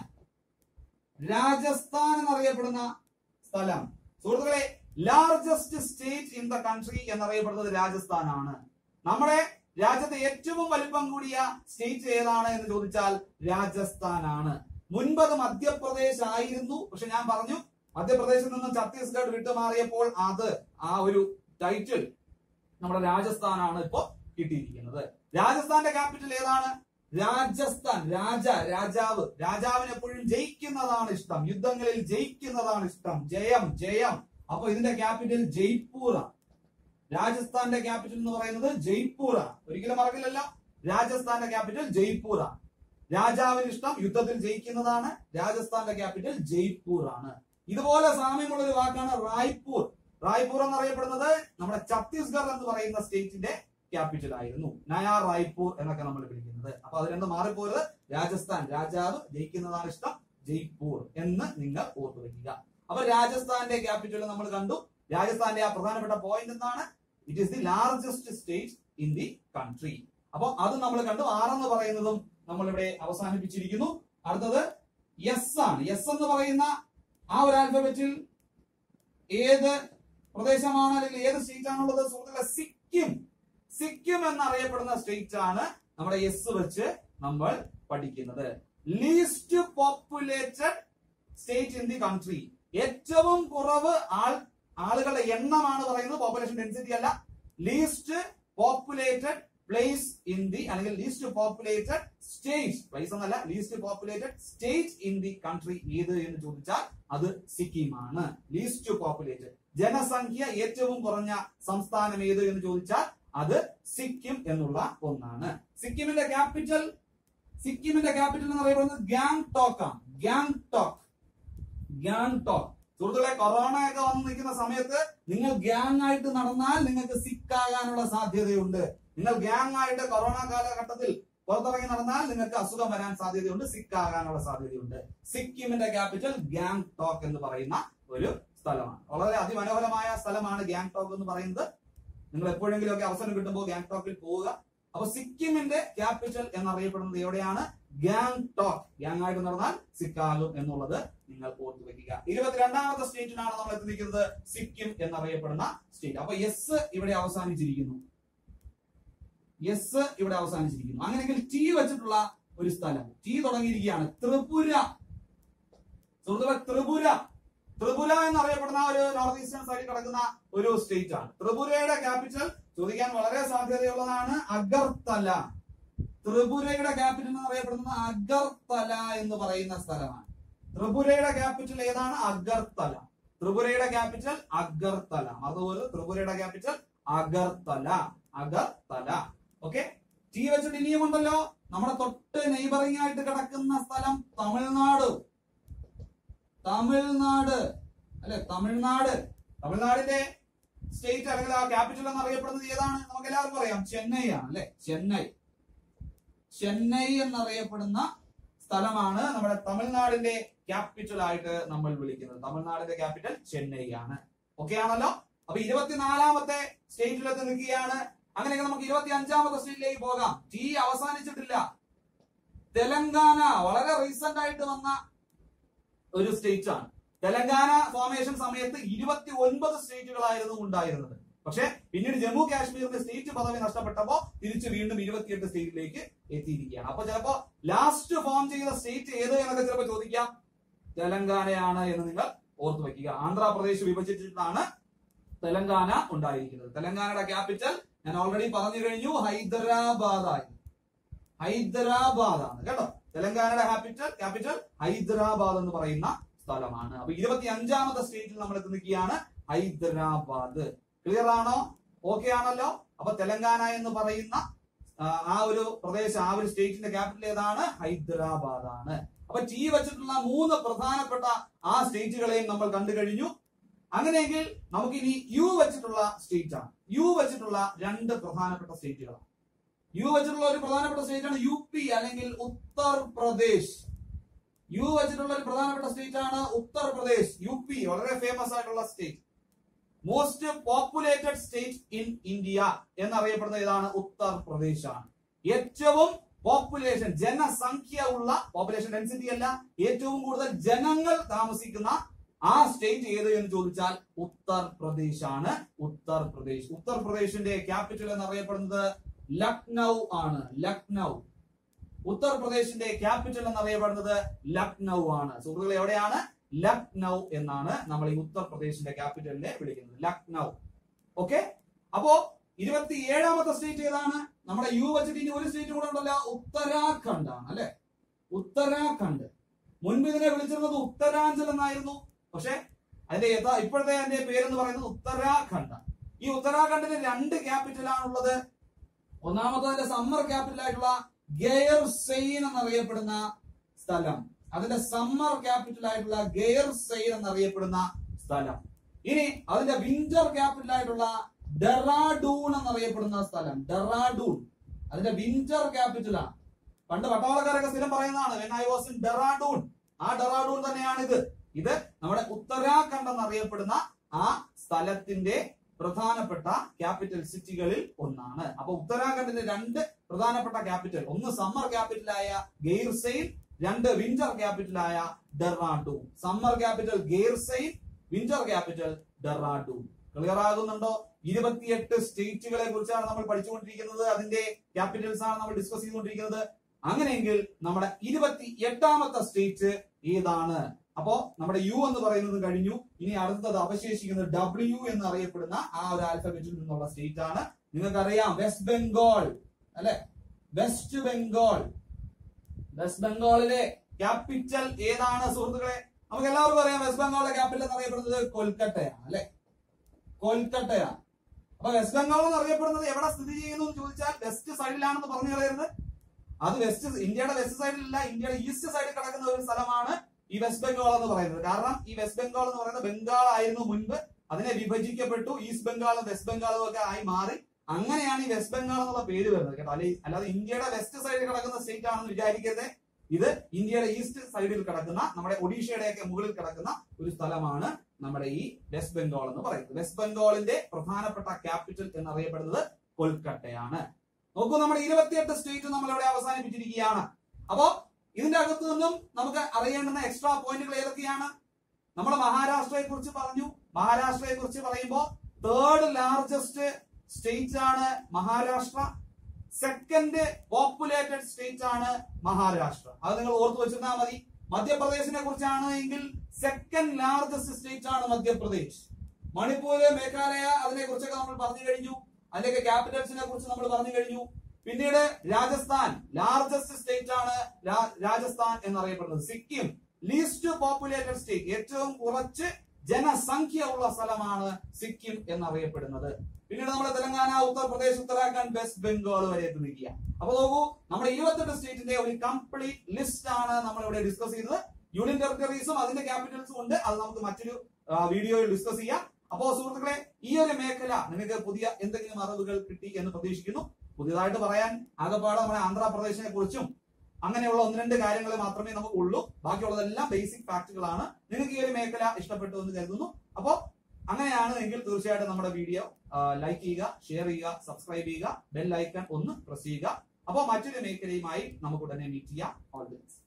രാജസ്ഥാൻ എന്നറിയപ്പെടുന്ന സ്ഥലം സുഹൃത്തുക്കളെ largest state in the country എന്നറിയപ്പെടുന്നത് രാജസ്ഥാനാണ് നമ്മുടെ രാജ്യത്തെ ഏറ്റവും വലിപ്പം കൂടിയ സ്റ്റേറ്റ് ഏതാണ് എന്ന് ചോദിച്ചാൽ രാജസ്ഥാനാണ് മുൻപത് മധ്യപ്രദേശ് ആയിരുന്നു പക്ഷെ ഞാൻ പറഞ്ഞു മധ്യപ്രദേശിൽ നിന്ന് ഛത്തീസ്ഗഡ് വിട്ടുമാറിയപ്പോൾ അത് ആ ഒരു ടൈറ്റിൽ നമ്മുടെ രാജസ്ഥാനാണ് ഇപ്പോ കിട്ടിയിരിക്കുന്നത് രാജസ്ഥാന്റെ ക്യാപിറ്റൽ ഏതാണ് രാജസ്ഥാൻ രാജ രാജാവ് രാജാവിന് എപ്പോഴും ജയിക്കുന്നതാണ് ഇഷ്ടം യുദ്ധങ്ങളിൽ ജയിക്കുന്നതാണ് ഇഷ്ടം ജയം ജയം അപ്പൊ ഇതിന്റെ ക്യാപിറ്റൽ ജയ്പൂറാണ് രാജസ്ഥാന്റെ ക്യാപിറ്റൽ എന്ന് പറയുന്നത് ജയ്പൂറാണ് ഒരിക്കലും മറക്കില്ലല്ലോ രാജസ്ഥാന്റെ ക്യാപിറ്റൽ ജയ്പൂറാണ് രാജാവിന് ഇഷ്ടം യുദ്ധത്തിൽ ജയിക്കുന്നതാണ് രാജസ്ഥാന്റെ ക്യാപിറ്റൽ ജയ്പൂർ ആണ് ഇതുപോലെ സാമ്യമുള്ള ഒരു വാക്കാണ് റായ്പൂർ റായ്പൂർ എന്നറിയപ്പെടുന്നത് നമ്മുടെ ഛത്തീസ്ഗഡ് എന്ന് പറയുന്ന സ്റ്റേറ്റിന്റെ ക്യാപിറ്റൽ ആയിരുന്നു നയാ റായ്പൂർ എന്നൊക്കെ നമ്മൾ വിളിക്കുന്നത് അപ്പൊ അത് രണ്ടും മാറിപ്പോയത് രാജസ്ഥാൻ രാജാവ് ജയിക്കുന്നതാണ് ഇഷ്ടം ജയ്പൂർ എന്ന് നിങ്ങൾ ഓർത്തു വെക്കുക അപ്പൊ രാജസ്ഥാന്റെ ക്യാപിറ്റൽ നമ്മൾ കണ്ടു രാജസ്ഥാന്റെ ആ പ്രധാനപ്പെട്ട പോയിന്റ് എന്താണ് it is the largest state in the country അപ്പൊ അത് നമ്മൾ കണ്ടു ആറെന്ന് പറയുന്നതും നമ്മൾ ഇവിടെ അവസാനിപ്പിച്ചിരിക്കുന്നു അടുത്തത് എസ് ആണ് എസ് എന്ന് പറയുന്ന ആ ഒരു ആൽഫബറ്റിൽ ഏത് പ്രദേശമാണ് അല്ലെങ്കിൽ ഏത് സ്റ്റേറ്റ് ആണുള്ളത് സുഹൃത്തുക്കളെ സിക്കിം സിക്കിം എന്നറിയപ്പെടുന്ന സ്റ്റേറ്റ് ആണ് നമ്മുടെ എസ് വെച്ച് നമ്മൾ പഠിക്കുന്നത് least populated state in the country ഏറ്റവും കുറവ് ആൾ ആളുകളുടെ എണ്ണമാണ് പറയുന്നത് പോപ്പുലേഷൻ ഡെൻസിറ്റി അല്ല least populated place in the അല്ലെങ്കിൽ ലീസ്റ്റ് പോപ്പുലേറ്റഡ് സ്റ്റേറ്റ് പ്ലേസ് എന്നല്ല least populated state in the country ഏത് എന്ന് ചോദിച്ചാൽ അത് സിക്കിമാണ് ലീസ്റ്റ് പോപ്പുലേറ്റഡ് ജനസംഖ്യ ഏറ്റവും കുറഞ്ഞ സംസ്ഥാനം ഏത് എന്ന് ചോദിച്ചാൽ അത് സിക്കിം എന്നുള്ള ഒന്നാണ് സിക്കിമിന്റെ ക്യാപിറ്റൽ സിക്കിമിന്റെ ക്യാപിറ്റൽ എന്ന് പറയുന്നത് ഗാങ്ടോക്ക് ആണ് ഗാങ്ടോക്ക് ഗാങ്ടോക്ക് സുഹൃത്തുക്കളെ കൊറോണ ഒക്കെ വന്ന് നിൽക്കുന്ന സമയത്ത് നിങ്ങൾ ഗ്യാങ് ആയിട്ട് നടന്നാൽ നിങ്ങൾക്ക് സിക്ക് ആകാനുള്ള സാധ്യതയുണ്ട് നിങ്ങൾ ഗ്യാങ് ആയിട്ട് കൊറോണ കാലഘട്ടത്തിൽ പുറത്തിറങ്ങി നടന്നാൽ നിങ്ങൾക്ക് അസുഖം വരാൻ സാധ്യതയുണ്ട് സിക്ക് ആകാനുള്ള സാധ്യതയുണ്ട് സിക്കിമിന്റെ ക്യാപിറ്റൽ ഗാങ്ടോക്ക് എന്ന് പറയുന്ന ഒരു സ്ഥലമാണ് വളരെ അതിമനോഹരമായ സ്ഥലമാണ് ഗാങ്ടോക്ക് എന്ന് പറയുന്നത് നിങ്ങൾ എപ്പോഴെങ്കിലും ഒക്കെ അവസരം കിട്ടുമ്പോൾ ഗാങ്ടോക്കിൽ പോവുക അപ്പൊ സിക്കിമിന്റെ ക്യാപിറ്റൽ എന്നറിയപ്പെടുന്നത് എവിടെയാണ് ഗാങ്ടോക്ക് ഗ്യാങ് ആയിട്ട് നടന്നാൽ സിക്കാകും എന്നുള്ളത് നിങ്ങൾ ഓർത്തു വെക്കുക ഇരുപത്തിരണ്ടാമത്തെ സ്റ്റേറ്റിനാണ് നമ്മൾ എത്തി നിൽക്കുന്നത് സിക്കിം എന്നറിയപ്പെടുന്ന സ്റ്റേറ്റ് അപ്പൊ എസ് ഇവിടെ അവസാനിച്ചിരിക്കുന്നു എസ് ഇവിടെ അവസാനിച്ചിരിക്കുന്നു അങ്ങനെയെങ്കിൽ ടി വെച്ചിട്ടുള്ള ഒരു സ്ഥലം ടി തുടങ്ങിയിരിക്കുകയാണ് ത്രിപുര സുഹൃത്തുക്കളെ ത്രിപുര ത്രിപുര എന്നറിയപ്പെടുന്ന ഒരു നോർത്ത് ഈസ്റ്റേൺ സൈഡിൽ കിടക്കുന്ന ഒരു സ്റ്റേറ്റ് ആണ് ത്രിപുരയുടെ ക്യാപിറ്റൽ ചോദിക്കാൻ വളരെ സാധ്യതയുള്ളതാണ് അഗർത്തല ത്രിപുരയുടെ ക്യാപിറ്റൽ എന്ന് അറിയപ്പെടുന്നത് അഗർത്തല എന്ന് പറയുന്ന സ്ഥലമാണ് ത്രിപുരയുടെ ക്യാപിറ്റൽ ഏതാണ് അഗർത്തല ത്രിപുരയുടെ ക്യാപിറ്റൽ അഗർത്തല അതുപോലെ ത്രിപുരയുടെ capital Agartala Agartala okay T വെച്ചിട്ട് ഇനിയും ഉണ്ടല്ലോ നമ്മുടെ തൊട്ട് നെയ്ബറിംഗ് ആയിട്ട് കിടക്കുന്ന സ്ഥലം തമിഴ്നാട് തമിഴ്നാട് അല്ലെ തമിഴ്നാട് തമിഴ്നാടിന്റെ സ്റ്റേറ്റ് അല്ലെങ്കിൽ ആ ക്യാപിറ്റൽ എന്നറിയപ്പെടുന്നത് ഏതാണ് നമുക്ക് എല്ലാവർക്കും അറിയാം ചെന്നൈ ആണ് അല്ലെ ചെന്നൈ ചെന്നൈ എന്നറിയപ്പെടുന്ന സ്ഥലമാണ് നമ്മുടെ തമിഴ്നാടിന്റെ ക്യാപിറ്റൽ ആയിട്ട് നമ്മൾ വിളിക്കുന്നത് തമിഴ്നാടിന്റെ ക്യാപിറ്റൽ ചെന്നൈ ആണ് ഓക്കെ ആണല്ലോ അപ്പൊ ഇരുപത്തിനാലാമത്തെ സ്റ്റേറ്റിലെത്തി നിൽക്കുകയാണ് അങ്ങനെയൊക്കെ നമുക്ക് ഇരുപത്തി അഞ്ചാമത്തെ സ്റ്റേറ്റിലേക്ക് പോകാം ടി അവസാനിച്ചിട്ടില്ല തെലങ്കാന വളരെ റീസെന്റ് ആയിട്ട് വന്ന ഒരു സ്റ്റേറ്റ് ആണ് തെലങ്കാന ഫോർമേഷൻ സമയത്ത് ഇരുപത്തി ഒൻപത് സ്റ്റേറ്റുകളായിരുന്നു ഉണ്ടായിരുന്നത് പക്ഷെ പിന്നീട് ജമ്മു കാശ്മീരിന്റെ സ്റ്റേറ്റ് പദവി നഷ്ടപ്പെട്ടപ്പോ തിരിച്ച് വീണ്ടും ഇരുപത്തിയെട്ട് സ്റ്റേറ്റിലേക്ക് എത്തിയിരിക്കുകയാണ് അപ്പൊ ചിലപ്പോ ലാസ്റ്റ് ഫോം ചെയ്ത സ്റ്റേറ്റ് ഏത് എന്നൊക്കെ ചിലപ്പോ ചോദിക്കാം തെലങ്കാനയാണ് എന്ന് നിങ്ങൾ ഓർത്തു വെക്കുക ആന്ധ്രാപ്രദേശ് വിഭജിച്ചിട്ടാണ് തെലങ്കാന ഉണ്ടായിരിക്കുന്നത് തെലങ്കാനയുടെ ക്യാപിറ്റൽ ഞാൻ ഓൾറെഡി പറഞ്ഞു കഴിഞ്ഞു ഹൈദരാബാദ് ആയി ഹൈദരാബാദ് ആണ് കേട്ടോ തെലങ്കാനയുടെ ക്യാപിറ്റൽ ക്യാപിറ്റൽ ഹൈദരാബാദ് എന്ന് പറയുന്ന സ്ഥലമാണ് അപ്പൊ ഇരുപത്തി അഞ്ചാമത്തെ സ്റ്റേറ്റിൽ നമ്മൾ എത്തി നിൽക്കുകയാണ് ഹൈദരാബാദ് ക്ലിയർ ആണോ ഓക്കെ ആണല്ലോ അപ്പൊ തെലങ്കാന എന്ന് പറയുന്ന ആ, ആ ഒരു പ്രദേശം ആ ഒരു സ്റ്റേറ്റിന്റെ ക്യാപിറ്റൽ ഏതാണ് ഹൈദരാബാദ് ആണ് അപ്പൊ ടി വെച്ചിട്ടുള്ള മൂന്ന് പ്രധാനപ്പെട്ട ആ സ്റ്റേറ്റുകളെയും നമ്മൾ കണ്ടു കഴിഞ്ഞു അങ്ങനെയെങ്കിൽ നമുക്കിനി യു വെച്ചിട്ടുള്ള സ്റ്റേറ്റ് ആണ് യു വെച്ചിട്ടുള്ള രണ്ട് പ്രധാനപ്പെട്ട സ്റ്റേറ്റുകളാണ് യു വെച്ചിട്ടുള്ള ഒരു പ്രധാനപ്പെട്ട സ്റ്റേറ്റ് ആണ് യു പി അല്ലെങ്കിൽ ഉത്തർപ്രദേശ് യു വെച്ചിട്ടുള്ള ഒരു പ്രധാനപ്പെട്ട സ്റ്റേറ്റ് ആണ് ഉത്തർപ്രദേശ് യു പി വളരെ ഫേമസ് ആയിട്ടുള്ള state most populated state in India എന്നറിയപ്പെടുന്ന ഇതാണ് ഉത്തർപ്രദേശ് ആണ് ഏറ്റവും പോപ്പുലേഷൻ ജനസംഖ്യ ഉള്ള പോപ്പുലേഷൻ ഡെൻസിറ്റി അല്ല ഏറ്റവും കൂടുതൽ ജനങ്ങൾ താമസിക്കുന്ന ആ സ്റ്റേറ്റ് ഏത് എന്ന് ചോദിച്ചാൽ ഉത്തർപ്രദേശ് ആണ് ഉത്തർപ്രദേശ് ഉത്തർപ്രദേശിന്റെ ക്യാപിറ്റൽ എന്നറിയപ്പെടുന്നത് ലക്നൗ ആണ് ലക്നൗ ഉത്തർപ്രദേശിന്റെ ക്യാപിറ്റൽ എന്നറിയപ്പെടുന്നത് ലക്നൗ ആണ് സുഹൃത്തുക്കളെ എവിടെയാണ് ലക്നൗ എന്നാണ് നമ്മൾ ഈ ഉത്തർപ്രദേശിന്റെ ക്യാപിറ്റലിനെ വിളിക്കുന്നത് ലക്നൗ ഓക്കെ അപ്പോ ഇരുപത്തി ഏഴാമത്തെ സ്റ്റേറ്റ് ഏതാണ് നമ്മുടെ യു വെച്ചിട്ട് ഇനി ഒരു സ്റ്റേറ്റ് കൂടെ ഉണ്ടല്ലോ ഉത്തരാഖണ്ഡ് ആണ് അല്ലെ ഉത്തരാഖണ്ഡ് മുൻപ് ഇതിനെ വിളിച്ചിരുന്നത് ഉത്തരാഞ്ചൽ എന്നായിരുന്നു പക്ഷെ അതിന്റെ യഥാ ഇപ്പോഴത്തെ അതിന്റെ പേരെന്ന് പറയുന്നത് ഉത്തരാഖണ്ഡ് ഈ ഉത്തരാഖണ്ഡിന് രണ്ട് ക്യാപിറ്റൽ ആണുള്ളത് ഒന്നാമത്തെ അതിന്റെ സമ്മർ ക്യാപിറ്റൽ ആയിട്ടുള്ള ഗെയർ സെയിൻ എന്നറിയപ്പെടുന്ന സ്ഥലം അതിന്റെ സമ്മർ ക്യാപിറ്റൽ ആയിട്ടുള്ള ഗെയർ സെയിൻ എന്നറിയപ്പെടുന്ന സ്ഥലം ഇനി അതിന്റെ വിന്റർ ക്യാപിറ്റൽ ആയിട്ടുള്ള ഡെറാഡൂൺ എന്നറിയപ്പെടുന്ന സ്ഥലം ഡെറാഡൂൺ അതിന്റെ വിന്റർ ക്യാപിറ്റലാണ് പണ്ട് പട്ടാളക്കാരൊക്കെ സ്ഥിരം പറയുന്നതാണ് when I was in Dehradun ആ ഡെറാഡൂൺ തന്നെയാണ് ഇത് ഇത് നമ്മുടെ ഉത്തരാഖണ്ഡ് എന്നറിയപ്പെടുന്ന ആ സ്ഥലത്തിന്റെ പ്രധാനപ്പെട്ട ക്യാപിറ്റൽ സിറ്റികളിൽ ഒന്നാണ് അപ്പൊ ഉത്തരാഖണ്ഡിന്റെ രണ്ട് പ്രധാനപ്പെട്ട ക്യാപിറ്റൽ ഒന്ന് സമ്മർ ക്യാപിറ്റലായ ഗെയ്ർസെയിൽ രണ്ട് വിന്റർ ക്യാപിറ്റലായ Dehradun summer capital Gairsain winter capital Dehradun clear ആകുന്നുണ്ടോ ഇരുപത്തിയെട്ട് സ്റ്റേറ്റുകളെ കുറിച്ചാണ് നമ്മൾ പഠിച്ചുകൊണ്ടിരിക്കുന്നത് അതിന്റെ ക്യാപിറ്റൽസ് ആണ് നമ്മൾ ഡിസ്കസ് ചെയ്തുകൊണ്ടിരിക്കുന്നത് അങ്ങനെയെങ്കിൽ നമ്മുടെ ഇരുപത്തി എട്ടാമത്തെ സ്റ്റേറ്റ് ഏതാണ് അപ്പോ നമ്മുടെ യു എന്ന് പറയുന്നത് കഴിഞ്ഞു ഇനി അടുത്തത് അവശേഷിക്കുന്നത് ഡബ്ല്യു എന്ന് അറിയപ്പെടുന്ന ആ ഒരു ആൽഫബറ്റിൽ നിന്നുള്ള സ്റ്റേറ്റ് ആണ് നിങ്ങൾക്കറിയാം വെസ്റ്റ് ബംഗാൾ അല്ലെ വെസ്റ്റ് ബംഗാൾ വെസ്റ്റ് ബംഗാളിലെ ക്യാപിറ്റൽ ഏതാണ് സുഹൃത്തുക്കളെ നമുക്ക് എല്ലാവർക്കും അറിയാം വെസ്റ്റ് ബംഗാളിലെ ക്യാപിറ്റൽ എന്നറിയപ്പെടുന്നത് കൊൽക്കട്ടയാണ് അല്ലെ കൊൽക്കട്ടയാണ് അപ്പൊ വെസ്റ്റ് ബംഗാൾ എന്ന് അറിയപ്പെടുന്നത് എവിടെ സ്ഥിതി ചെയ്യുന്നു എന്ന് ചോദിച്ചാൽ വെസ്റ്റ് സൈഡിലാണെന്ന് പറഞ്ഞു കളയരുത് അത് വെസ്റ്റ് ഇന്ത്യയുടെ വെസ്റ്റ് സൈഡിലല്ല ഇന്ത്യയുടെ ഈസ്റ്റ് സൈഡിൽ കിടക്കുന്ന ഒരു സ്ഥലമാണ് ഈ വെസ്റ്റ് ബംഗാൾ എന്ന് പറയുന്നത് കാരണം ഈ വെസ്റ്റ് ബംഗാൾ എന്ന് പറയുന്നത് ബംഗാൾ ആയിരുന്നു മുൻപ് അതിനെ വിഭജിക്കപ്പെട്ടു ഈസ്റ്റ് ബംഗാളും വെസ്റ്റ് ബംഗാളും ഒക്കെ ആയി മാറി അങ്ങനെയാണ് ഈ വെസ്റ്റ് ബംഗാൾ എന്നുള്ള പേര് വരുന്നത് കേട്ടോ അല്ലെ അല്ലാതെ ഇന്ത്യയുടെ വെസ്റ്റ് സൈഡിൽ കിടക്കുന്ന സ്റ്റേറ്റ് ആണെന്ന് വിചാരിക്കരുത് ഇത് ഇന്ത്യയുടെ ഈസ്റ്റ് സൈഡിൽ കിടക്കുന്ന നമ്മുടെ ഒഡീഷയുടെ ഒക്കെ മുകളിൽ കിടക്കുന്ന ഒരു സ്ഥലമാണ് നമ്മുടെ ഈ വെസ്റ്റ് ബംഗാൾ എന്ന് പറയുന്നത് വെസ്റ്റ് ബംഗാളിന്റെ പ്രധാനപ്പെട്ട ക്യാപിറ്റൽ എന്നറിയപ്പെടുന്നത് കൊൽക്കട്ടയാണ് നോക്കൂ നമ്മുടെ ഇരുപത്തിയെട്ട് സ്റ്റേറ്റ് നമ്മൾ ഇവിടെ അവസാനിപ്പിച്ചിരിക്കുകയാണ് അപ്പോ ഇതിന്റെ അകത്തു നിന്നും നമുക്ക് അറിയേണ്ടുന്ന എക്സ്ട്രാ പോയിന്റുകൾ ഏതൊക്കെയാണ് നമ്മൾ മഹാരാഷ്ട്രയെ കുറിച്ച് പറഞ്ഞു മഹാരാഷ്ട്രയെ കുറിച്ച് പറയുമ്പോൾ തേർഡ് ലാർജസ്റ്റ് സ്റ്റേറ്റ് ആണ് മഹാരാഷ്ട്ര സെക്കൻഡ് പോപ്പുലേറ്റഡ് സ്റ്റേറ്റ് ആണ് മഹാരാഷ്ട്ര അത് നിങ്ങൾ ഓർത്തു വെച്ചിരുന്നാൽ മതി മധ്യപ്രദേശിനെ കുറിച്ചാണ് എങ്കിൽ സെക്കൻഡ് ലാർജസ്റ്റ് സ്റ്റേറ്റ് ആണ് മധ്യപ്രദേശ് മണിപ്പൂര് മേഘാലയ അതിനെ കുറിച്ചൊക്കെ നമ്മൾ പറഞ്ഞു കഴിഞ്ഞു അതിന്റെയൊക്കെ ക്യാപിറ്റൽസിനെ കുറിച്ച് നമ്മൾ പറഞ്ഞു കഴിഞ്ഞു പിന്നീട് രാജസ്ഥാൻ ലാർജസ്റ്റ് സ്റ്റേറ്റ് ആണ് രാ- രാജസ്ഥാൻ എന്നറിയപ്പെടുന്നത് സിക്കിം ലീസ്റ്റ് പോപ്പുലേറ്റഡ് സ്റ്റേറ്റ് ഏറ്റവും കുറച്ച് ജനസംഖ്യ ഉള്ള സ്ഥലമാണ് സിക്കിം എന്നറിയപ്പെടുന്നത് പിന്നീട് നമ്മുടെ തെലങ്കാന ഉത്തർപ്രദേശ് ഉത്തരാഖണ്ഡ് വെസ്റ്റ് ബംഗാൾ വരെ എത്തി നിൽക്കുക അപ്പൊ നോക്കൂ നമ്മുടെ ഇരുപത്തെട്ട് സ്റ്റേറ്റിന്റെ ഒരു കംപ്ലീറ്റ് ലിസ്റ്റ് ആണ് നമ്മൾ ഇവിടെ ഡിസ്കസ് ചെയ്തത് യൂണിയൻ ടെറിട്ടറീസും അതിന്റെ ക്യാപിറ്റൽസും ഉണ്ട് അത് നമുക്ക് മറ്റൊരു ആ, വീഡിയോയിൽ ഡിസ്കസ് ചെയ്യാം അപ്പോ സുഹൃത്തുക്കളെ ഈ ഒരു മേഖല നിങ്ങൾക്ക് പുതിയ എന്തെങ്കിലും അറിവുകൾ കിട്ടി എന്ന് പ്രതീക്ഷിക്കുന്നു പുതിയതായിട്ട് പറയാൻ ആകെപ്പാടെ നമ്മുടെ ആന്ധ്രാപ്രദേശിനെ കുറിച്ചും അങ്ങനെയുള്ള ഒന്ന് രണ്ട് കാര്യങ്ങൾ മാത്രമേ നമുക്ക് ഉള്ളൂ ബാക്കിയുള്ളതെല്ലാം ബേസിക് ഫാക്ടുകളാണ് നിങ്ങൾക്ക് ഈ ഒരു മേഖല ഇഷ്ടപ്പെട്ടു എന്ന് കരുതുന്നു അപ്പോൾ അങ്ങനെയാണ് എങ്കിൽ തീർച്ചയായിട്ടും നമ്മുടെ വീഡിയോ ലൈക്ക് ചെയ്യുക ഷെയർ ചെയ്യുക സബ്സ്ക്രൈബ് ചെയ്യുക ബെൽ ഐക്കൺ ഒന്ന് പ്രസ് ചെയ്യുക അപ്പോൾ മറ്റൊരു മേഖലയുമായി നമുക്ക് ഉടനെ മീറ്റ് ചെയ്യാം ഓൾ ദി ബെസ്റ്റ്